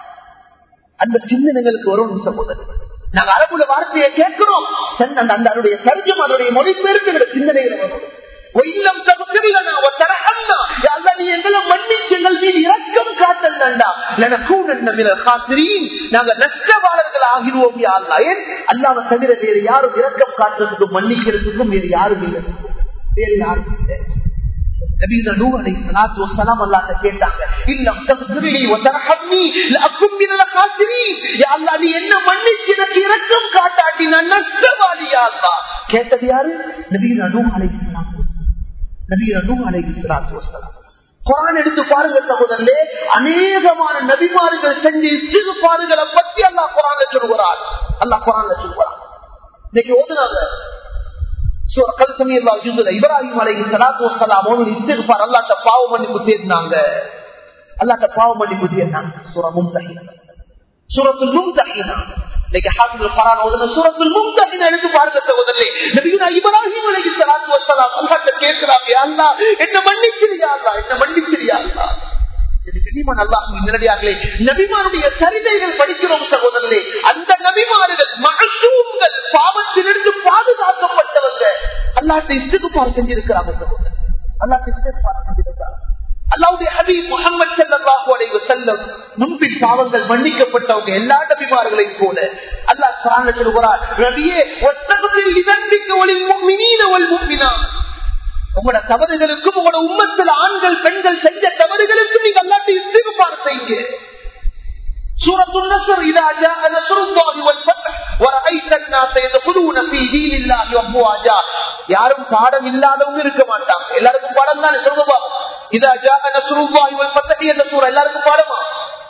அந்த சிந்தனைகளுக்கு வரும் சகோதரர் நாங்க அரபுல வார்த்தையை கேட்கிறோம் அந்த அதனுடைய தர்ஜம் அதனுடைய மொழிபெயர்ப்பு சிந்தனைகளை வரும் இல்லம் தகுதில்லனா தரஹம்னா யா அல்லா நீ எங்களை மன்னிச்சு எங்கள் மீது இரக்கம் காட்டல்லண்டா லனகூனன்ன மினல் காசிரீன் நாங்க நஷ்டவாளர்கள் ஆகிருவோம் யா அல்லா ஏன் அல்லாஹ்வை தவிர வேறு யாரும் இரக்கம் காட்டுறதுக்கும் மன்னிக்கிறதுக்கும் வேறு யாரும் இல்லை வேறு யாரும் இல்லை நபீன நூ அலைஹிஸ்ஸலாத்து வஸ்ஸலாம் அல்லாஹ்ட்ட கேட்டாங்க இல்லம் தக்ஃபிரி வ தர்ஹம்னி லஅகும் மினல் காசிரீன் யா அல்லாஹ் நீ என்ன மன்னிச்சு எனக்கு இரக்கம் காட்டாட்டி நான் நஷ்டவாளி யா அல்லாஹ் கேட்டது யாரு நபீன நூ அலைஹிஸ்ஸலாத்து வஸ்ஸலாம் நபீன நூ அலைஹிஸ்ஸலாத்து வஸ்ஸலாம் குரான் எடுத்து பாருங்க சகோதரர்களே அநேகமான நபிமார்கள் செஞ்ச இஸ்திகுபாறுகளை பத்தி அல்லாஹ் குரான்ல சொல்லுகிறார் அல்லாஹ் குரான்ல சொல்லுகிறார் இன்னைக்கு ஓதுனாங்க இப்ராஹிம் அலை சலாத்து வசலாம் இஸ்திகுபார் அல்லாட்ட பாவ மன்னிப்பு தேடினாங்க அல்லாட்ட பாவ மன்னிப்பு தேடினாங்க சூரா மும்தஹினா சூரத்துல் மும்தஹினா இன்னைக்கு ஹாஃபில் குர்ஆன் ஓதுன சூரத்துல் மும்தஹினா எடுத்து பாருங்க சகோதரர்களே நபியுனா இப்ராஹிம் அலைஹி ஸலாத்து வஸலாம் அல்லாஹ்ட்ட கேக்குறாங்க யா அல்லாஹ் என்ன மன்னிச்சிரு யா அல்லாஹ் என்ன மன்னிச்சிரு யா அல்லாஹ் நபிமாருடைய சரிதைகள் படிக்கிறோம் சகோதரர்களே அந்த நபிமார்கள் மகசூம்கள் பாவத்திலிருந்து பாதுகாக்கப்பட்டவங்க அல்லாட்ட இஸ்திகுபார் செஞ்சிருக்கிறாங்க சகோதரர் அல்லாட்ட இஸ்திகுபார் செஞ்சிருக்கிறாங்க அல்லாவுடைய ஹபீப் முகமது ஸல்லல்லாஹு அலைஹி வஸல்லம் முன்பின் பாவங்கள் மன்னிக்கப்பட்டவங்க எல்லா நபிமார்களையும் போல அல்லாஹ் குர்ஆன்ல சொல்கிறார் நபியே வஸ்தக்பிர் லிதன்பிக வலில் முஃமினீன வல் முஃமினாத் உங்களோட தவறுகளுக்கும் உங்களோட உம்மத்தில் ஆண்கள் பெண்கள் செஞ்ச தவறுகளுக்கும் நீங்க அல்லாட்டி இஸ்திகுபார் செய்யுங்க سورة النصر إذا جاء نصر الله والفتح ورأيت الناس يدخلون في دين الله أفواجا யாரும் பாடம் இல்லாதவங்க இருக்க மாட்டாங்க எல்லாருக்கும் பாடம் தானே சொல்லுவா இதா ஜாக நஸ்ருல்லாஹி வல் ஃபத்ஹ் என்ற சூரா எல்லாருக்கும் பாடமா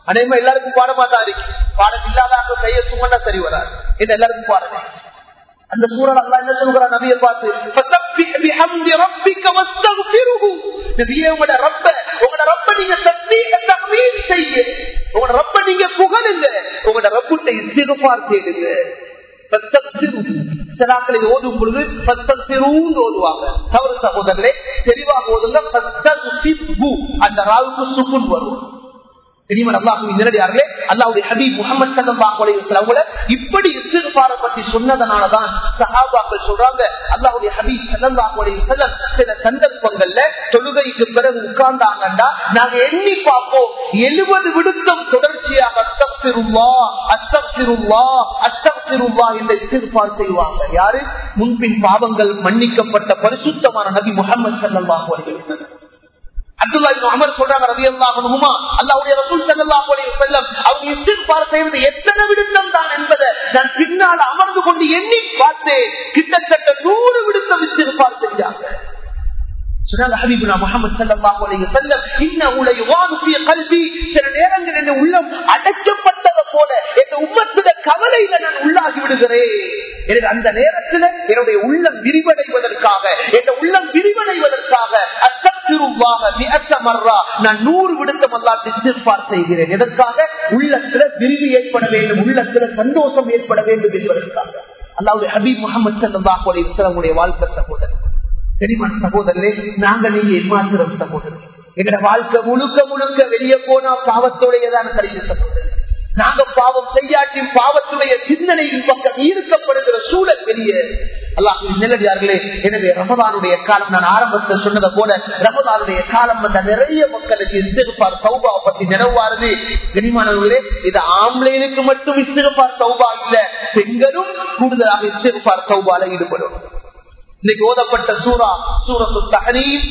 அநேகமா எல்லாருக்கும் பாடமா தான் இருக்கு பாடம் இல்லாத கையை சுமண்டா சரி வராது இது எல்லாருக்கும் பாடம் அந்த சூழல் அல்லா என்ன சொல்கிறார் நபியை பார்த்து "ஃபஸப்பிஹ் பிஹம்தி ரப்பிக வஸ்தக்ஃபிருஹு." நபியே உங்களோட ரப்ப உங்களோட ரப்ப நீங்க தஸ்பீஹ் தஹ்மீத் செய்யுங்க உங்களோட ரப்ப நீங்க புகழுங்க உங்களோட ரப்புட்ட இஸ்திக்ஃபார் தேடுங்க ஃபஸ்தக்ஃபிருஹு. சிலாக்களை ஓதும் பொழுது ஃபஸ்தக்ஃபிரூன்னு ஓதுவாங்க தவறு சகோதரர்களே தெளிவாக ஓதுங்க ஃபஸ்தக்ஃபிர்ஹு. அந்த ராவுக்கு சுக்குன் வரும் தெரியுமா அல்லாஹுவின் நேரடியார்களே அல்லாஹ்வுடைய ஹபீப் முகமது ஸல்லல்லாஹு அலைஹி வஸல்லம் அவங்கள இப்படி இஸ்திக்பார பத்தி சொன்னதனால தான் சஹாபாக்கள் சொல்றாங்க அல்லாஹ்வுடைய ஹபீப் ஸல்லல்லாஹு அலைஹி வஸல்லம் சில சந்தர்ப்பங்கள்ல தொழுகைக்கு பிறகு உட்கார்ந்தாங்கன்னா நாங்க எண்ணி பார்ப்போம் 70 விடுத்தம் தொடர்ச்சியாக அஸ்தக்ஃபிருல்லாஹ் அஸ்தக்ஃபிருல்லாஹ் அஸ்தக்ஃபிருல்லாஹ் என்ற இஸ்திக்பார் செய்வாங்க யாரு முன்பின் பாவங்கள் மன்னிக்கப்பட்ட பரிசுத்தமான நபி முகமது ஸல்லல்லாஹு அலைஹி வஸல்லம் அப்துல்லா இப்னு உமர் சொல்றாங்க ரலியல்லாஹு அன்ஹுமா அல்லாஹ்வுடைய ரசூல் ஸல்லல்லாஹு அலைஹி வஸல்லம் அவங்க இஸ்திக்பார் செய்வது எத்தனை விடுத்தம் தான் என்பதை நான் பின்னால் அமர்ந்து கொண்டு எண்ணி பார்த்தேன் கிட்டத்தட்ட நூறு விடுத்தம் இஸ்திக்பார் செஞ்சாங்க சொன்னாங்க ஹபீபுனா முஹம்மது ஸல்லல்லாஹு அலைஹி வஸல்லம் இன்னஹு லயுவானு ஃபீ கல்பி சில நேரங்களில் என் உள்ளம் அடைக்கப்பட்டது போல என் உம்மத்துடைய கவலையில நான் உள்ளாகி விடுகிறேன் எனவே அந்த நேரத்தில் என்னுடைய உள்ளம் விரிவடைவதற்காக என் உள்ளம் விரிவடைவதற்காக அஸ்தக்ஃபிருல்லாஹ மிஅத்த மர்ரா நான் நூறு விடுத்தம் அல்லாஹ் இஸ்திக்பார் செய்கிறேன் எதற்காக உள்ளத்துல விரிவு ஏற்பட வேண்டும் உள்ளத்துல சந்தோஷம் ஏற்பட வேண்டும் என்பதற்காக அல்லாஹ்வுடைய ஹபீப் முஹம்மது ஸல்லல்லாஹு அலைஹி வஸல்லம் உடைய வாழ்க்கை சகோதரர் தெரியுமா சகோதரரே நாங்க நீங்க ஏமாத்துறோம் சகோதரர் எங்கட வாழ்க்கை முழுக்க முழுக்க வெளியே போனா பாவத்தோடையதான கருத்து சகோதரர் நாங்க பாவம் செய்யாட்டி பாவத்துடைய சிந்தனையின் பக்கம் ஈர்க்கப்படுகிற சூழல் வெளியே அல்லாஹ் நிலடியார்களே எனவே ரமதானுடைய காலம் நான் ஆரம்பத்தில் சொன்னதை போல ரமதானுடைய காலம் வந்த நிறைய மக்களுக்கு இஸ்திருப்பார் சௌபா பத்தி நினைவாருது கனிமானவர்களே இது ஆம்பளைனுக்கு மட்டும் இஸ்திருப்பார் சௌபா இல்ல பெண்களும் கூடுதலாக இஸ்திருப்பார் சௌபால ஈடுபடும் இன்னைக்கு ஓதப்பட்ட சூரா சூரத்து தஹரீம்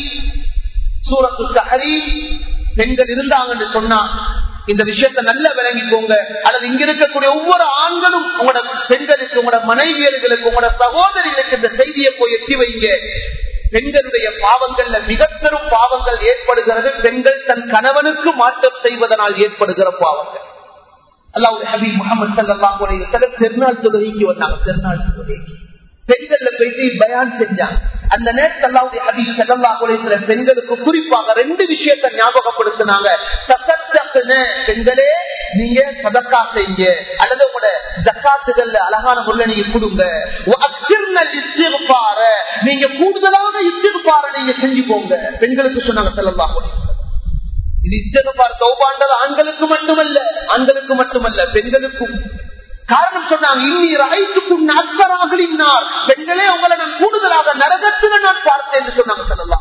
சூரத்து தஹரீம் பெண்கள் இருந்தாங்கன்னு சொன்னா இந்த விஷயத்தை நல்லா விளங்கிக்கோங்க அல்லது இங்க இருக்கக்கூடிய ஒவ்வொரு ஆண்களும் உங்களோட பெண்களுக்கு உங்களோட மனைவியர்களுக்கு உங்களோட சகோதரிகளுக்கு இந்த செய்தியை போய் எட்டி வைங்க பெண்களுடைய பாவங்கள்ல மிக பெரும் பாவங்கள் ஏற்படுகிறது பெண்கள் தன் கணவனுக்கு மாற்றம் செய்வதனால் ஏற்படுகிற பாவங்கள் அல்லாவுடைய ஹபீப் முகமது சல்லாஹ் அலைஹி பெருநாள் தொழுகைக்கு வந்தாங்க பெருநாள் தொழுகைக்கு பெண்கள்ல போயிட்டு பயான் செஞ்சாங்க அந்த நேரத்தில் அல்லாவுடைய ஹபீப் ஸல்லல்லாஹு அலைஹி வஸல்லம் பெண்களுக்கு குறிப்பாக ரெண்டு விஷயத்தை ஞாபகப்படுத்தினாங்க தசத்தக்ன பெண்களே நீங்க சதக்கா செய்யுங்க அல்லது உங்களோட ஜக்காத்துகள்ல அழகான முறையில நீங்க கொடுங்க வஅக்ஸிர்னல் இஸ்திக்பார நீங்க கூடுதலான இஸ்திக்பார நீங்க செஞ்சு போங்க பெண்களுக்கு சொன்னாங்க ஸல்லல்லாஹு அலைஹி வஸல்லம் இது இஸ்திக்பார் தௌபான்றது ஆண்களுக்கு மட்டுமல்ல ஆண்களுக்கு மட்டுமல்ல பெண்களுக்கும் காரணம் சொன்னாங்க இன்னி ராய்த்துக்கும் அக்கராகலினார் பெண்களே உங்களை நான் கூடுதலாக நரகத்துல நான் பார்த்தேன் என்று சொன்னாங்க சொல்லலாம்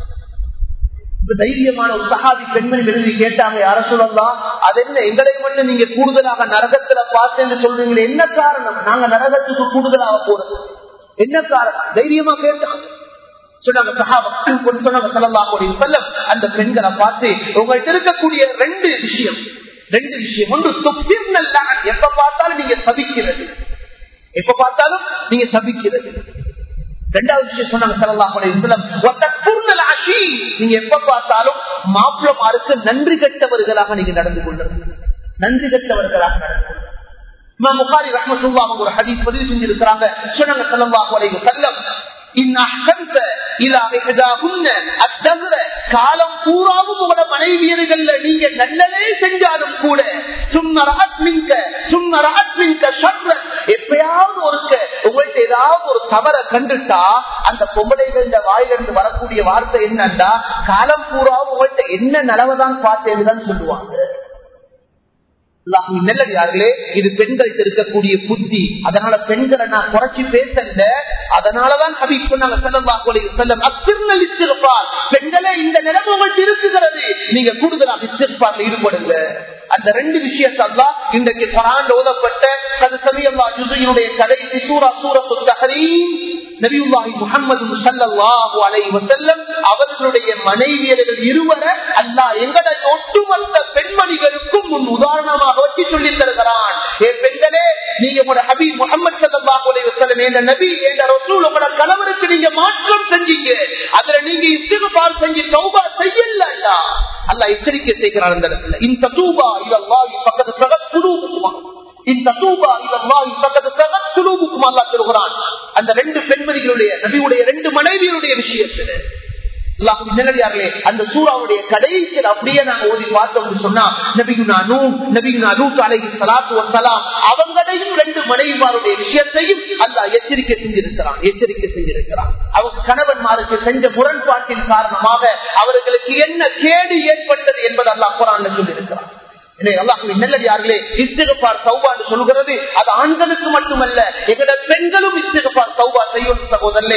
தைரியமான ஒரு சகாபி பெண்மணி விரும்பி கேட்டாங்க யார சொல்லலாம் அது என்ன எங்களை மட்டும் நீங்க கூடுதலாக நரகத்துல பார்த்தேன்னு சொல்றீங்களே என்ன காரணம் நாங்க நரகத்துக்கு கூடுதலாக போறது என்ன காரணம் தைரியமா கேட்டாங்க சொன்னாங்க சஹாபா சொன்னாங்க சல்லல்லாஹு அலைஹி வஸல்லம் அந்த பெண்களை பார்த்து உங்கள்ட்ட இருக்கக்கூடிய ரெண்டு விஷயம் ரெண்டு விஷயம் ஒன்று துப்பிர்னல் எப்ப பார்த்தாலும் நீங்க சபிக்கிறது எப்ப பார்த்தாலும் நீங்க சபிக்கிறது ரெண்டாவது விஷயம் சொன்னாங்க சல்லல்லாஹு அலைஹி வஸல்லம் வதக்ஃபுர்னல் அஷீஸ் நீங்க எப்ப பார்த்தாலும் மாப்பிளமாருக்கு நன்றி கெட்டவர்களாக நீங்க நடந்து கொள்றது நன்றி கெட்டவர்களாக நடந்து கொள்றது இமாம் புகாரி ரஹ்மத்துல்லாஹ் அவங்க ஒரு ஹதீஸ் பதிவு செஞ்சிருக்கிறாங்க சொன்னாங்க ஸல்லல்லாஹு அலைஹி வஸல்லம் காலம் பூராவும் உங்களோட மனைவியர்கள்ல நீங்க நல்லதே செஞ்சாலும் கூட எப்பயாவது ஒருக்க உங்கள்ட்ட ஏதாவது ஒரு தவற கண்டுட்டா அந்த பொம்பளைகள் வாயிலிருந்து வரக்கூடிய வார்த்தை என்னன்னா காலம் பூராவும் உங்கள்ட்ட என்ன நலவதான் பார்த்தேன்னு தான் சொல்லுவாங்க நல்லடியார்களே இது பெண்கள்கிட்ட இருக்கக்கூடிய புத்தி அதனால பெண்களை நான் குறைச்சி பேசல அதனாலதான் ஹபீப் சொன்னாங்க செல்லம் அத்திருநல் இஸ்திருப்பார் பெண்களே இந்த நிலைமை உங்கள்கிட்ட இருக்குகிறது நீங்க கூடுதலாக இஸ்திருப்பார்ல ஈடுபடுங்க அந்த ரெண்டு விஷயத்தெல்லாம் இன்றைக்கு குரான் ஓதப்பட்ட அது சமயல்லா ஜுசையினுடைய கடைசி சூரா சூரத்து தஹரீம் நபியுல்லாஹி முஹம்மது ஸல்லல்லாஹு அலைஹி வஸல்லம் அவர்களுடைய மனைவியர்கள் இருவரை அல்லாஹ் எங்கட ஒட்டுமொத்த பெண்மணிகளுக்கும் முன் உதாரணமாக வச்சு சொல்லி தருகிறான் ஏ பெண்களே நீங்க உங்களோட ஹபீப் முஹம்மது சல்லல்லாஹு அலைஹி வஸல்லம் என்ற நபி என்ற ரசூல் உங்களோட கணவருக்கு நீங்க மாற்றம் செஞ்சீங்க அதுல நீங்க இஸ்திக்பார் செஞ்சு தௌபா செய்யலடா அல்லாஹ் எச்சரிக்கை செய்கிறார் அந்த இடத்துல இந்த தூபா இலல்லாஹி ஃபக்கத் சகத் குலூபுக்குமா இந்த தூபா இலல்லாஹி ஃபக்கத் சகத் குலூபுக்குமா அல்லாஹ் சொல்கிறான் அந்த ரெண்டு பெண்மணிகளுடைய நபியுடைய ரெண்டு மனைவியுடைய விஷயத்துல நிலடியார்களே அந்த சூறாவுடைய கடைசியில் அப்படியே நாங்க ஓதி பார்த்தோம் சொன்னா நபிகுனா நூ நபிகுனா நூத் அலைஹி ஸலாத்து வஸலாம் அவங்களையும் ரெண்டு மனைவிமாருடைய விஷயத்தையும் அல்லாஹ் எச்சரிக்கை செஞ்சிருக்கிறான் எச்சரிக்கை செஞ்சிருக்கிறான் அவங்க கணவன்மாருக்கு செஞ்ச முரண்பாட்டின் காரணமாக அவர்களுக்கு என்ன கேடு ஏற்பட்டது என்பது அல்லாஹ் குரான்ல சொல்லியிருக்கிறான் நல்லடியார்களே இஸ்திகபார் சௌபான்னு சொல்கிறது அது ஆண்களுக்கு மட்டுமல்ல எங்கட பெண்களும் இஸ்திகபார் சௌபா செய்யும் சகோதரே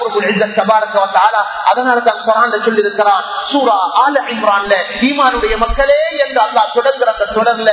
அல்லாஹ் அதனால தான் குரான்ல சொல்லி இருக்கிறான் சூரா ஆல இம்ரான்ல ஈமானுடைய மக்களே என்று அல்லாஹ் தொடங்குற அந்த தொடர்ல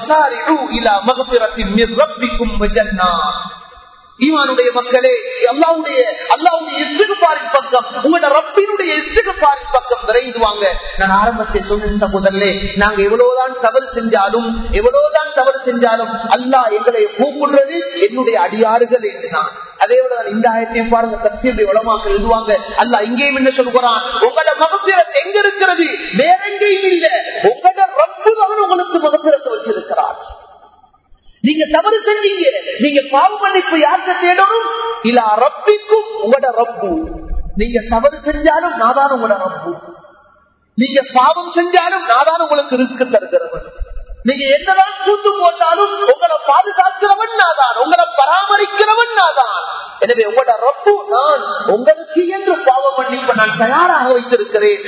இலா மகபிரத்தின் மிர்ரப்பிக்கும் வஜன்னா ஈமானுடைய மக்களே அல்லாவுடைய அல்லாவுடைய இஸ்திகபாரின் பக்கம் உங்களோட ரப்பினுடைய இஸ்திகபாரின் பக்கம் விரைந்து வாங்க நான் ஆரம்பத்தை சொன்ன சகோதரே நாங்க எவ்வளவுதான் தவறு செஞ்சாலும் எவ்வளவுதான் தவறு செஞ்சாலும் அல்லாஹ் எங்களை கூப்பிடுறது என்னுடைய அடியாறுகள் என்று நான் அதே விட இந்த ஆயத்தையும் பாருங்க தப்சீருடைய உலமாக்கள் எழுதுவாங்க அல்ல இங்கேயும் என்ன சொல்கிறான் உங்களோட மகப்பிரத் எங்க இருக்கிறது வேற எங்கேயும் இல்ல உங்களோட ரப்பு தான் உங்களுக்கு மகப்பிரத்தை வச்சிருக்கிறார் நீங்க தவறு செஞ்சீங்க நீங்க பாவ மன்னிப்பு யார்கிட்ட தேடணும் இல்ல ரப்பிக்கும் உங்களோட ரப்பு நீங்க தவறு செஞ்சாலும் நாதான் உங்களோட ரப்பு நீங்க பாவம் செஞ்சாலும் நாதான் உங்களுக்கு ரிஸ்க் தருகிறவன் நீங்க என்னதான் கூத்து போட்டாலும் உங்களை பாதுகாக்கிறவன் நாதான் உங்களை பராமரிக்கிறவன் நாதான் எனவே உங்களோட ரப்பு நான் உங்களுக்கு என்று பாவ மன்னிப்பு நான் தயாராக வைத்திருக்கிறேன்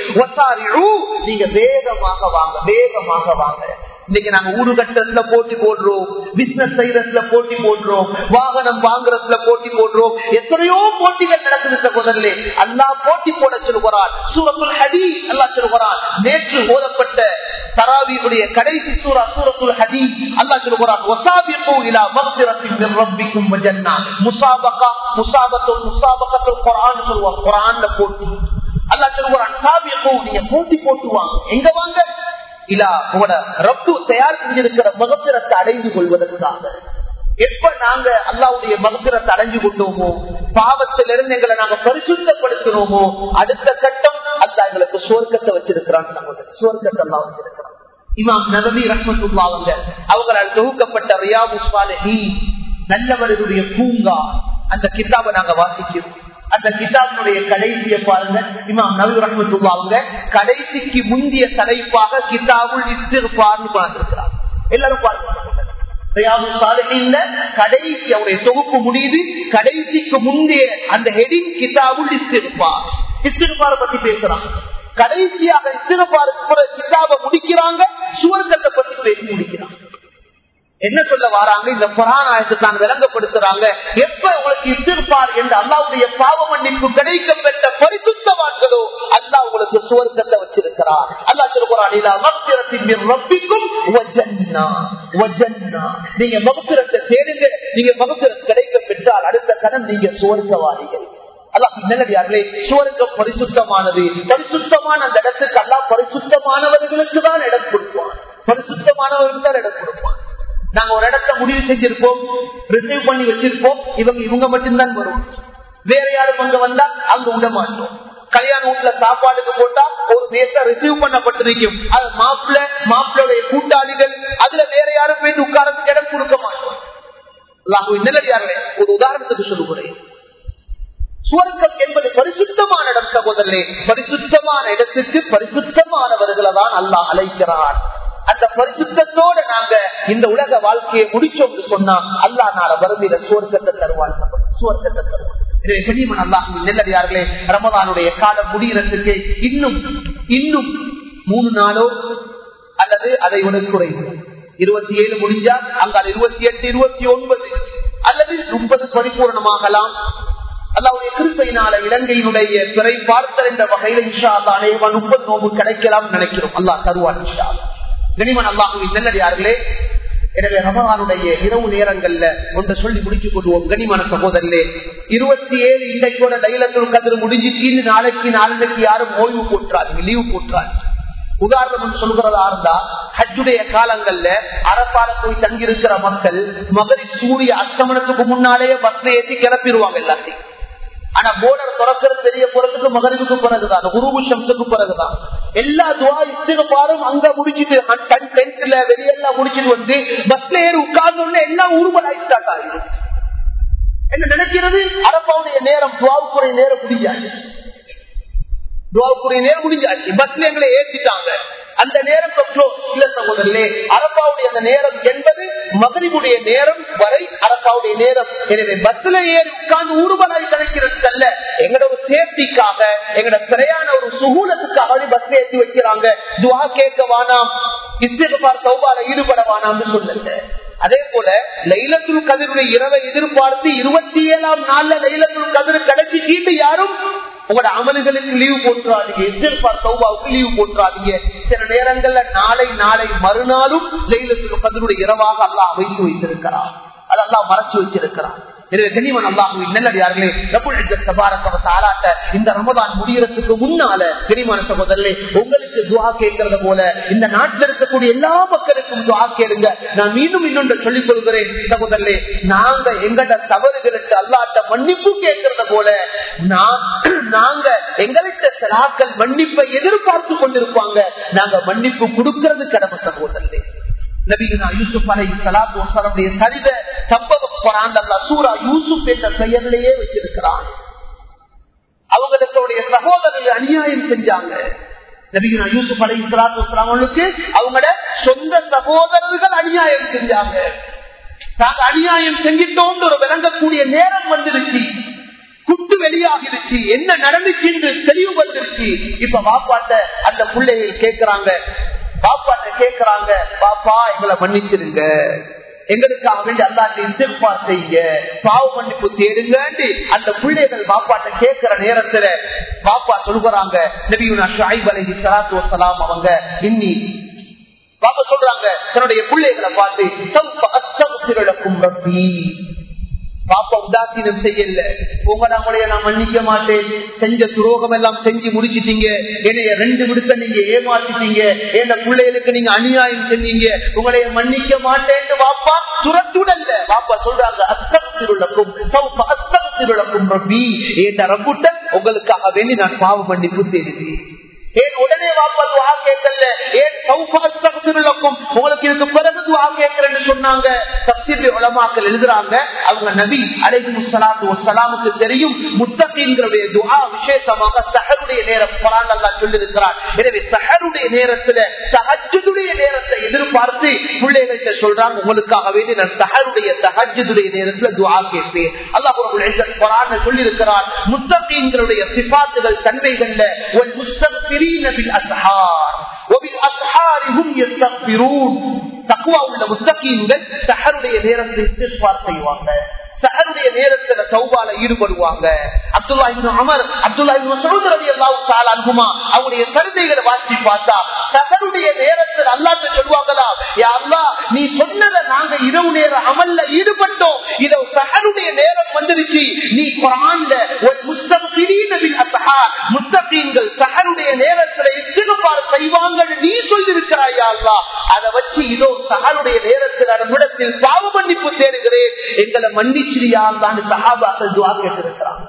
நீங்க வேகமாக வாங்க வேகமாக வாங்க இன்னைக்கு நாங்க ஊடு கட்டுறதுல போட்டி போடுறோம் பிசினஸ் செய்யறதுல போட்டி போடுறோம் வாகனம் வாங்குறதுல போட்டி போடுறோம் எத்தனையோ போட்டிகள் நடக்குது சகோதரர்களே அல்லா போட்டி போட சொல்லுகிறான் சூரத்துல் ஹதி அல்லா சொல்லுகிறான் நேற்று ஓதப்பட்ட தராவியுடைய கடைசி சூரா சூரத்துல் ஹதி அல்லா சொல்லுகிறான் ஒசாபிப்பு இலா மக்திரத்தின் மின் ரப்பிக்கும் வஜன்னா முசாபகா முசாபத்து முசாபகத்து குரான் சொல்லுவான் குரான்ல போட்டி அல்லா சொல்லுகிறான் சாபியப்போ நீங்க போட்டி போட்டுவாங்க எங்க வாங்க இல்லா உங்களோட ரப்பு தயார் செஞ்சிருக்கிற மகத்திரத்தை அடைந்து கொள்வதற்காக எப்ப நாங்க அல்லாவுடைய மகத்திரத்தை அடைஞ்சு கொண்டோமோ பாவத்திலிருந்து எங்களை நாங்க பரிசுத்தப்படுத்தினோமோ அடுத்த கட்டம் அல்லா எங்களுக்கு சுவர்க்கத்தை வச்சிருக்கிறான் சகோதரர் சுவர்க்கத்தை எல்லாம் வச்சிருக்கிறான் இமாம் நபி ரஹமத்துல்லா அவங்க அவங்களால் தொகுக்கப்பட்ட ரியாபு சாலஹி நல்லவர்களுடைய பூங்கா அந்த கிதாபை நாங்க வாசிக்கிறோம் அந்த கிதாபினுடைய கடைசியை பாருங்க இமாம் நபி ரஹமத்துல்லா அவங்க கடைசிக்கு முந்திய தலைப்பாக கிதாபுல் இத்திருப்பார்னு பார்த்திருக்கிறார் எல்லாரும் பாருங்க கடைசி அவருடைய தொகுப்பு முடியுது கடைசிக்கு முந்தைய அந்த ஹெடிங் கிதாபுல் இஸ்திருப்பார் இஸ்திருப்பார பத்தி பேசுறாங்க கடைசியாக இஸ்திருப்பாருக்கு கிதாபை முடிக்கிறாங்க சுவர்க்கத்தை பத்தி பேசி முடிக்கிறாங்க என்ன சொல்ல வராங்க இந்த புறாநாயத்தை தான் விளங்கப்படுத்துறாங்க எப்ப உங்களுக்கு இட்டிருப்பார் என்று அல்லாவுடைய பாவ மன்னிப்பு கிடைக்க பெற்ற பரிசுத்தவான்களோ அல்லா உங்களுக்கு சுவர்க்கத்தை வச்சிருக்கிறார் அல்லா சொல்லுறான் ரப்பிக்கும் நீங்க மகுத்திரத்தை தேடுங்க நீங்க மகுத்திரம் கிடைக்க பெற்றால் அடுத்த கடன் நீங்க சுவர்க்கவாதிகள் நல்லடியார்களே சுவர்க்கம் பரிசுத்தமானது பரிசுத்தமான அந்த இடத்துக்கு அல்லா பரிசுத்தமானவர்களுக்கு தான் இடம் கொடுப்பான் பரிசுத்தமானவர்களுக்கு தான் இடம் கொடுப்பான் நாங்க ஒரு இடத்த முடிவு செஞ்சிருப்போம் ரிசீவ் பண்ணி வச்சிருப்போம் இவங்க இவங்க மட்டும்தான் வரும் வேற யாரும் அங்க வந்தா அங்க விட மாட்டோம் கல்யாண வீட்டுல சாப்பாடுக்கு போட்டா ஒரு மேச ரிசீவ் பண்ணப்பட்டிருக்கும் அது மாப்பிள்ள மாப்பிள்ளைய கூட்டாளிகள் அதுல வேற யாரும் போயிட்டு உட்காரத்துக்கு இடம் கொடுக்க மாட்டோம் நிலடியார்களே ஒரு உதாரணத்துக்கு சொல்லுகிறேன் சுவர்க்கம் என்பது பரிசுத்தமான இடம் சகோதரே பரிசுத்தமான இடத்துக்கு பரிசுத்தமானவர்களை தான் அல்லாஹ் அழைக்கிறார் அந்த பரிசுத்தத்தோட நாங்க இந்த உலக வாழ்க்கையை முடிச்சோம் சொன்னா அல்லா நாள வரும்பிற சுவர்க்கத்தை தருவான் சுவர்க்கத்தை தருவான் நெல்லடியார்களே ரமதானுடைய காலம் முடிகிறதுக்கு இன்னும் இன்னும் மூணு நாளோ அல்லது அதை விட குறைவு இருபத்தி ஏழு முடிஞ்சா அங்கால் இருபத்தி எட்டு இருபத்தி ஒன்பது அல்லது முப்பது பரிபூர்ணமாகலாம் அல்லாவுடைய கிருப்பையினால இலங்கையினுடைய பிறை பார்த்தல் என்ற வகையில இஷா தானே முப்பது நோம்பு கிடைக்கலாம் நினைக்கிறோம் அல்லாஹ் தருவான் இஷா கனிமன் அல்லாஹுவின் நல்லடியார்களே எனவே ரமகானுடைய இரவு நேரங்கள்ல ஒன்றை சொல்லி முடிச்சுக் கொள்வோம் கனிமான சகோதரே இருபத்தி ஏழு இன்றைக்கோட லைலத்தில் கதிர் முடிஞ்சிச்சு நாளைக்கு நாளைக்கு யாரும் ஓய்வு போட்டுறாங்க லீவு போட்டுறாங்க உதாரணம் சொல்கிறதா இருந்தா ஹஜ்ஜுடைய காலங்கள்ல அரப்பால போய் தங்கி இருக்கிற மக்கள் மகரி சூரிய அஸ்தமனத்துக்கு முன்னாலேயே பஸ்ல ஏற்றி கிளப்பிடுவாங்க எல்லாத்தையும் ஆனா போர்டர் திறக்கிறது பெரிய போறதுக்கு மகரிவுக்கு பிறகுதான் குருவு சம்சுக்கு பிறகுதான் எல்லா துவா இஸ்திகபாரும் அங்க முடிச்சிட்டு டென்ட்ல வெளியெல்லாம் முடிச்சிட்டு வந்து பஸ்ல ஏறி உட்கார்ந்த உடனே எல்லாம் உருவலாய் ஸ்டார்ட் ஆகிடும் என்ன நினைக்கிறது அரப்பாவுடைய நேரம் துவாவுக்குரிய நேரம் முடிஞ்சாச்சு துவாவுக்குரிய நேரம் முடிஞ்சாச்சு பஸ்ல எங்களை ஏற்றிட்டாங்க அந்த நேரம் இல்ல சகோதரர்களே அரப்பாவுடைய அந்த நேரம் என்பது மகரிவுடைய நேரம் வரை அரப்பாவுடைய நேரம் எனவே பஸ்ல ஏறி உட்கார்ந்து ஊர்வலாய் கணக்கிறது அல்ல எங்களோட ஒரு சேஃப்டிக்காக எங்களோட பிரயாண ஒரு சுகூலத்துக்காக பஸ்ல ஏற்றி வைக்கிறாங்க துவா கேட்க வேணாம் இஸ்திகபார் சௌபால ஈடுபட வேணாம்னு சொல்லுங்க அதே போல லைலத்துல் கதிருடைய இரவை எதிர்பார்த்து இருபத்தி ஏழாம் நாள்ல லைலத்துல் கதிர் கிடைச்சிட்டு யாரும் உங்களோட அமல்களுக்கு லீவு போட்டுறாதீங்க எதிர்பார் சௌபாவுக்கு லீவு போட்டுறாதீங்க சில நேரங்கள்ல நாளை நாளை மறுநாளும் லைலத்துல் கதிருடைய இரவாக அல்லாஹ் வைத்து வைத்திருக்கிறார் அதெல்லாம் மறைச்சு வச்சிருக்கிறார் எனவே கனிமன் அல்லாஹுவின் நல்லடியார்களே தாலாட்ட இந்த ரமதான் முடியறதுக்கு முன்னால கனிமான சகோதரர்களே உங்களுக்கு துவா கேட்கறத போல இந்த நாட்டில் இருக்கக்கூடிய எல்லா மக்களுக்கும் துவா கேளுங்க நான் மீண்டும் இன்னொன்று சொல்லிக் கொள்கிறேன் சகோதரர்களே நாங்க எங்கட தவறுகளுக்கு அல்லாட்ட மன்னிப்பு கேட்கறத போல நாங்க எங்கள்கிட்ட சிலாக்கள் மன்னிப்பை எதிர்பார்த்து கொண்டிருப்பாங்க நாங்க மன்னிப்பு கொடுக்கிறது கடமை சகோதரர்களே நபிகனா யூசுப் அலை சலாத்து வசலமுடைய சரித சம்பவ குரான் அல்லா சூரா யூசுப் என்ற பெயர்லேயே வச்சிருக்கிறான் அவங்களுக்கு அவருடைய சகோதரர்கள் அநியாயம் செஞ்சாங்க நபிகனா யூசுப் அலை சலாத்து வசலாமனுக்கு அவங்களோட சொந்த சகோதரர்கள் அநியாயம் செஞ்சாங்க நாங்க அநியாயம் செஞ்சிட்டோம் ஒரு விளங்கக்கூடிய நேரம் வந்துருச்சு குட்டு வெளியாகிருச்சு என்ன நடந்துச்சு என்று தெளிவு வந்துருச்சு இப்ப வாப்பாட்ட அந்த பிள்ளைகள் கேட்கிறாங்க பாப்பாட்ட கேக்குறாங்க பாப்பா எங்களை மன்னிச்சிருங்க எங்களுக்காக வேண்டி அல்லாட்டி இசைப்பா செய்ய பாவ மன்னிப்பு தேடுங்க அந்த பிள்ளைகள் பாப்பாட்ட கேட்கிற நேரத்துல பாப்பா சொல்கிறாங்க நபியுனா ஷாயிப் அலஹி சலாத்து வசலாம் அவங்க இன்னி பாப்பா சொல்றாங்க தன்னுடைய பிள்ளைகளை பார்த்து அஸ்தம் ரப்பி பாப்பா உதாசீனம் செய்யல உங்க நம்மளைய நான் மன்னிக்க மாட்டேன் செஞ்ச துரோகம் எல்லாம் செஞ்சு முடிச்சிட்டீங்க என்னைய ரெண்டு விடுத்த நீங்க ஏமாத்திட்டீங்க என்ன பிள்ளைகளுக்கு நீங்க அநியாயம் செஞ்சீங்க உங்களைய மன்னிக்க மாட்டேன்னு பாப்பா துரத்துடல்ல பாப்பா சொல்றாங்க அஸ்தம் திருளக்கும் அஸ்தம் திருளக்கும் ரப்பி ஏன் ரப்புட்ட உங்களுக்காக வேண்டி நான் பாவ மன்னிப்பு தேடுகிறேன் ஏன் உடனே வாப்பா துவா கேட்கல ஏன் சௌபாஸ்தகத்திற்கும் உங்களுக்கு இதுக்கு பிறகு துவா கேட்கிறேன்னு சொன்னாங்க தப்சீர் உலமாக்கள் எழுதுறாங்க அவங்க நபி அலைஹி ஸலாத்து வஸ்ஸலாமுக்கு தெரியும் முத்தகீன்களுடைய துஆ விசேஷமாக சஹருடைய நேரம் குர்ஆன் அல்லாஹ் சொல்லி இருக்கிறார் எனவே சஹருடைய நேரத்துல தஹஜ்ஜுடைய நேரத்தை எதிர்பார்த்து பிள்ளைகள்கிட்ட சொல்றாங்க உங்களுக்காக வேண்டி நான் சஹருடைய தஹஜ்ஜுடைய நேரத்துல துஆ கேட்பேன் அல்லாஹ் ரப்பல் இஸ்ஸத் குர்ஆன்ல சொல்லி இருக்கிறார் முத்தகீன்களுடைய சிபாத்துகள் தன்மைகள்ல வல் முஸ்தக்பிரீன பில் அஸ்ஹார் وبالاسحار هم يستغفرون தக்குவா உள்ள முத்தகீன்கள் சஹருடைய நேரத்தில் இஸ்திக்பார் செய்வாங்க சஹருடைய நேரத்துல தௌபால ஈடுபடுவாங்க அப்துல்லா இப்னு அமர் அப்துல்லா இப்னு மஸ்ஊத் ரலியல்லாஹு தஆலா அன்ஹுமா அவருடைய சரிதைகளை வாசி பார்த்தா சஹருடைய நேரத்தில் அல்லாஹ் சொல்வாங்களா யா அல்லாஹ் நீ சொன்னத நாங்க இரவு நேர அமல்ல ஈடுபட்டோம் இதோ சஹருடைய நேரம் வந்துருச்சு நீ குர்ஆன்ல வல் முஸ்தக்பிரீன பில் அஸ்ஹார் முத்தகீன்கள் சஹருடைய நேரத்துல இஸ்திக்பார் செய்வாங்கன்னு நீ சொல்லி இருக்கிறாய் யா அல்லாஹ் அத வச்சு இதோ சஹருடைய நேரத்தில் நம்மிடத்தில் பாவ மன்னிப்பு தேடுகிறேன் எங்களை மன்னிச்சிரியான்னு சஹாபாக்கள் துவா கேட்டிருக்கிறாங்க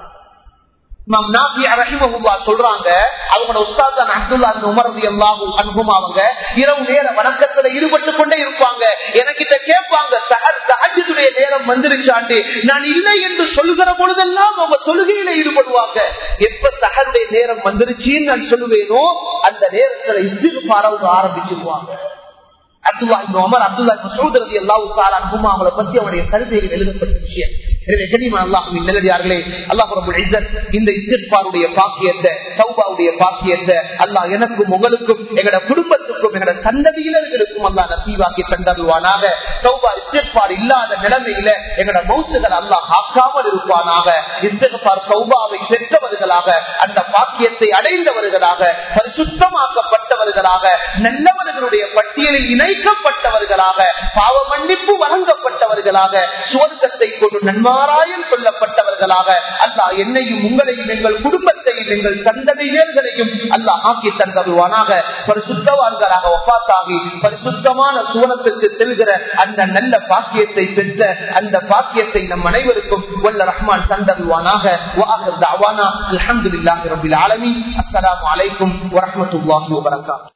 சொல்றாங்க அவங்களோட உஸ்தாத் அப்துல்லா உமர் அல்லாஹூ அன்பும் அவங்க இரவு நேர வணக்கத்துல ஈடுபட்டு கொண்டே இருப்பாங்க எனக்கிட்ட கேட்பாங்க சஹர் தஹஜுடைய நேரம் வந்துருச்சாண்டு நான் இல்லை என்று சொல்லுகிற பொழுதெல்லாம் அவங்க தொழுகையில ஈடுபடுவாங்க எப்ப சஹருடைய நேரம் வந்துருச்சுன்னு நான் சொல்லுவேனோ அந்த நேரத்துல இசிறு பாரவுங்க ஆரம்பிச்சிருவாங்க அப்துல்லா உமர் அப்துல்லா மசூத் ரதி அல்லாஹு தாலா அன்புமா அவங்களை பத்தி அவருடைய கருத்தையில் எழுதப்பட்ட விஷயம் எனவே கனிமா அல்லாஹுவின் நல்லடியார்களே அல்லாஹ் ரபுல் இஸ்ஸத் இந்த இஸ்திக்பாருடைய பாக்கியத்தை தௌபாவுடைய பாக்கியத்தை அல்லாஹ் எனக்கும் உங்களுக்கும் எங்கட குடும்பத்துக்கும் எங்கட சந்ததியினர்களுக்கும் அல்லாஹ் நசீவாக்கி தந்தருவானாக தௌபா இஸ்திக்பார் இல்லாத நிலைமையில எங்கட மௌத்துகள் அல்லாஹ் ஆக்காமல் இருப்பானாக இஸ்திக்பார் தௌபாவை பெற்றவர்களாக அந்த பாக்கியத்தை அடைந்தவர்களாக பரிசுத்தமாக்கப்பட்டவர்களாக நல்லவர்களுடைய பட்டியலில் இணைக்கப்பட்டவர்களாக பாவ மன்னிப்பு வழங்கப்பட்டவர்களாக சுவர்க்கத்தை கொண்டு நன்மாராயம் சொல்லப்பட்டவர்களாக அல்லாஹ் என்னையும் உங்களையும் எங்கள் குடும்பத்தை சொர்க்கத்தில் எங்கள் சந்ததியர்களையும் அல்லாஹ் ஆக்கி தந்தருவானாக பரிசுத்தவான்களாக ஒப்பாத்தாகி பரிசுத்தமான சூனத்துக்கு செல்கிற அந்த நல்ல பாக்கியத்தை பெற்ற அந்த பாக்கியத்தை நம் அனைவருக்கும் வல்ல ரஹ்மான் தந்தருவானாக அலமதுல்லாஹி ரபில் ஆலமீன் அஸ்ஸலாமு அலைக்கும் வரஹ்மத்துல்லாஹி வபரகாத்துஹு